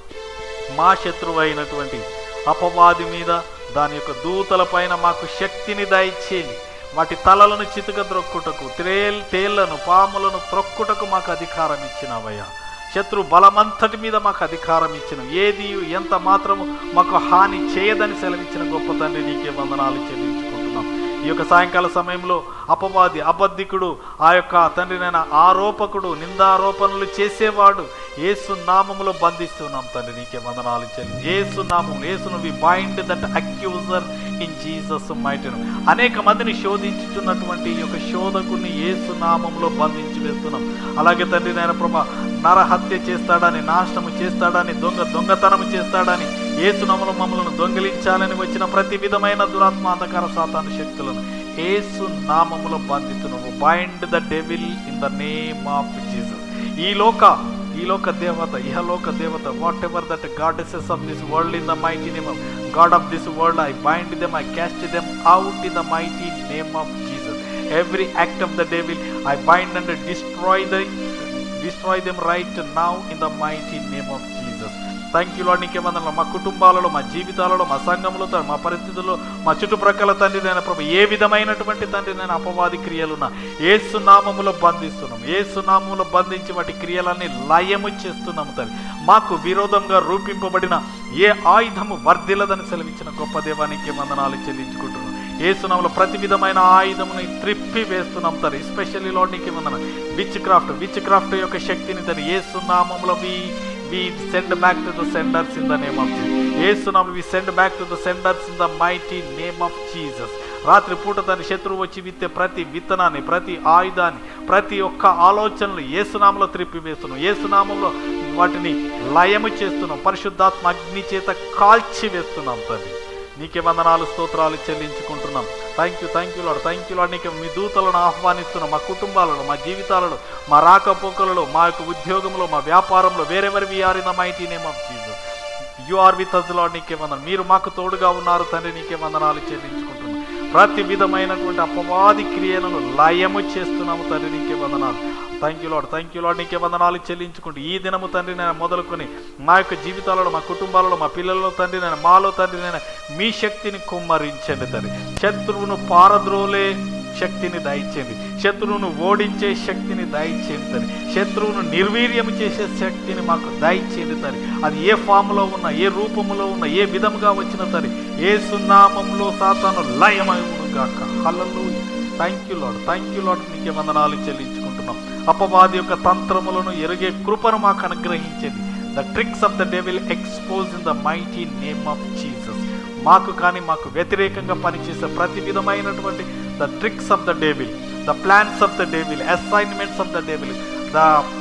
మా శత్రువు అయినటువంటి అపవాది మీద దాని యొక్క దూతల పైన మాకు శక్తిని దయచేయండి వాటి తలలను చితుక త్రొక్కుటకు తేల్ తేళ్లను పాములను త్రొక్కుటకు మాకు అధికారం ఇచ్చినవయ్యా శత్రు బలమంతటి మీద మాకు అధికారం ఇచ్చిన ఏది ఎంత మాత్రము మాకు హాని చేయదని సెలవిచ్చిన గొప్ప తండ్రి నీకే వందనాలు చెల్లించుకుంటున్నాం ఈ యొక్క సాయంకాల సమయంలో అపవాది అబద్ధికుడు ఆ యొక్క తండ్రి నేను ఆరోపకుడు నిందారోపణలు చేసేవాడు ఏసు నామములో బంధిస్తున్నాం తండ్రి నీకే వందనాలు చెల్లి ఏసు నామం ఏసును we bind that accuser in Jesus మైటను అనేక మందిని శోధించుతున్నటువంటి ఈ యొక్క శోధకుని ఏసు నామంలో బంధించి వేస్తున్నాం అలాగే తండ్రి నాయన ప్రభ నరహత్య చేస్తాడని నాశనము చేస్తాడని దొంగ దొంగతనము చేస్తాడని ఏసునామలు మమ్మల్ని దొంగిలించాలని వచ్చిన ప్రతి విధమైన దురాత్మ అంధకార సాతాను శక్తులను ఏసు నామములో బంధితునువు bind the devil in the name of Jesus ఈ లోక ఈ లోక దేవత ఇహలోక దేవత whatever that goddesses of this world in the mighty name of God of this world I bind them I cast them out in the mighty name of Jesus every act of the devil I bind and destroy the destroy them right now in the mighty name of Jesus thank you Lord నీకే వందనాలు మా కుటుంబాలలో మా జీవితాలలో మా సంఘంలో తండ్రి, మా పరిస్థితుల్లో మా చుట్టుప్రక్కల తండ్రి నేను ప్రభు ఏ విధమైనటువంటి తండ్రి నేను అపవాది క్రియలున్నా ఏసు నామములో బంధిస్తున్నాం ఏసు నామములో బంధించి వాటి క్రియలన్నీ లయము చేస్తున్నాము తండ్రి మాకు విరోధంగా రూపింపబడిన ఏ ఆయుధము వర్ధిల్లదని సెలవించిన గొప్ప దేవానికి వందనాలు చెల్లించుకుంటున్నాం ఏసునామలో ప్రతి విధమైన ఆయుధముని త్రిప్పి వేస్తున్నాం తను ఎస్పెషల్లీ లోనికి వందన విచ్ క్రాఫ్ట్ విచ్ క్రాఫ్ట్ యొక్క శక్తిని తను ఏసునామంలో we we send back to the senders in the name of Jesus ఏసునామం we send back to the senders in the mighty name of Jesus రాత్రి పూట తన శత్రువు వచ్చి విత్తే ప్రతి విత్తనాన్ని ప్రతి ఆయుధాన్ని ప్రతి ఒక్క ఆలోచనలు ఏసునామంలో త్రిప్పి వేస్తున్నాం ఏసునామంలో వాటిని లయము చేస్తున్నాం పరిశుద్ధాత్మ అగ్ని చేత కాల్చి వేస్తున్నాం తండ్రి నీకే వందనాలు స్తోత్రాలు చెల్లించుకుంటున్నాం thank you thank you Lord thank you Lord నీకే మీ దూతలను ఆహ్వానిస్తున్నాం మా కుటుంబాలలో మా జీవితాలలో మా రాకపోకలలో మా యొక్క ఉద్యోగంలో మా వ్యాపారంలో వేరెవరి we are in the mighty name of Jesus you are with us Lord నీకే వందనం మీరు మాకు తోడుగా ఉన్నారు తండ్రి నీకే వందనాలు చెల్లించుకుంటున్నాం ప్రతి విధమైనటువంటి అపవాది క్రియలను లయము చేస్తున్నాము తండ్రి నీకే వందనాలు thank you Lord thank you Lord నీకే వందనాలు చెల్లించుకుంటూ ఈ దినము తండ్రి నేను మొదలుకొని మా యొక్క జీవితాలలో మా కుటుంబాలలో మా పిల్లలలో తండ్రి నేను మాలో తండ్రి నేను మీ శక్తిని కుమ్మరించండి తండ్రి శత్రువును పారద్రోలే శక్తిని దయచేయండి శత్రువును ఓడించే శక్తిని దయచేయండి తండ్రి శత్రువును నిర్వీర్యం చేసే శక్తిని మాకు దయచేయండి తండ్రి అది ఏ ఫామ్లో ఉన్న ఏ రూపంలో ఉన్న ఏ విధముగా వచ్చిన తండ్రి ఏ సున్నామంలో సాతాను లయమయును గాక హల్లలు thank you Lord thank you Lord నీకే వందనాలు చెల్లించుకుంటున్నాం అపవాది యొక్క తంత్రములను ఎరిగే కృపను మాకు అనుగ్రహించండి the tricks of the devil expose in the mighty name of Jesus మాకు కానీ మాకు వ్యతిరేకంగా పనిచేసే ప్రతి విధమైనటువంటి the tricks of the devil the plans of the devil assignments of the devil the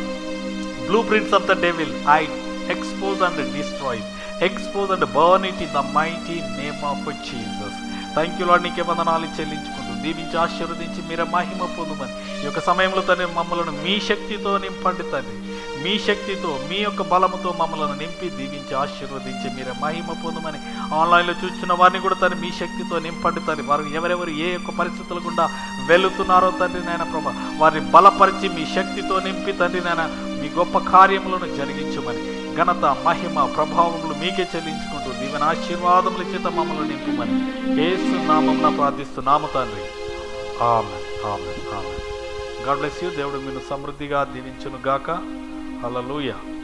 blueprints of the devil I expose and destroy expose and burn it in the mighty name of Jesus thank you Lord నీకే వందనాలు చెల్లించుకుంటూ దీవించి ఆశీర్వదించి మీరే మహిమ పొందుమని ఈ యొక్క సమయంలో తండ్రి మమ్మలను మీ శక్తితో నింపండి తండ్రి మీ శక్తితో మీ యొక్క బలముతో మమ్మల్ని నింపి దీవించి ఆశీర్వదించి మీరే మహిమ పొందుమని ఆన్లైన్లో చూస్తున్న వారిని కూడా తండ్రి మీ శక్తితో నింపండి తండ్రి వారు ఎవరెవరు ఏ యొక్క పరిస్థితుల గుండా వెళుతున్నారో తండ్రి నాయన ప్రభా వారిని బలపరిచి మీ శక్తితో నింపి తండ్రి నాయన మీ గొప్ప కార్యములను జరిగించమని ఘనత మహిమ ప్రభావములు మీకే చెల్లించుకుంటూ దీవెన ఆశీర్వాదముల చేత మమ్మల్ని నింపుమని ఏసు నామం ప్రార్థిస్తున్నాము తండ్రి ఆమె ఆమె ఆమె గాడ్ బ్లెస్ యూ దేవుడు మీరు సమృద్ధిగా దీవించును గాక హల్లెలూయా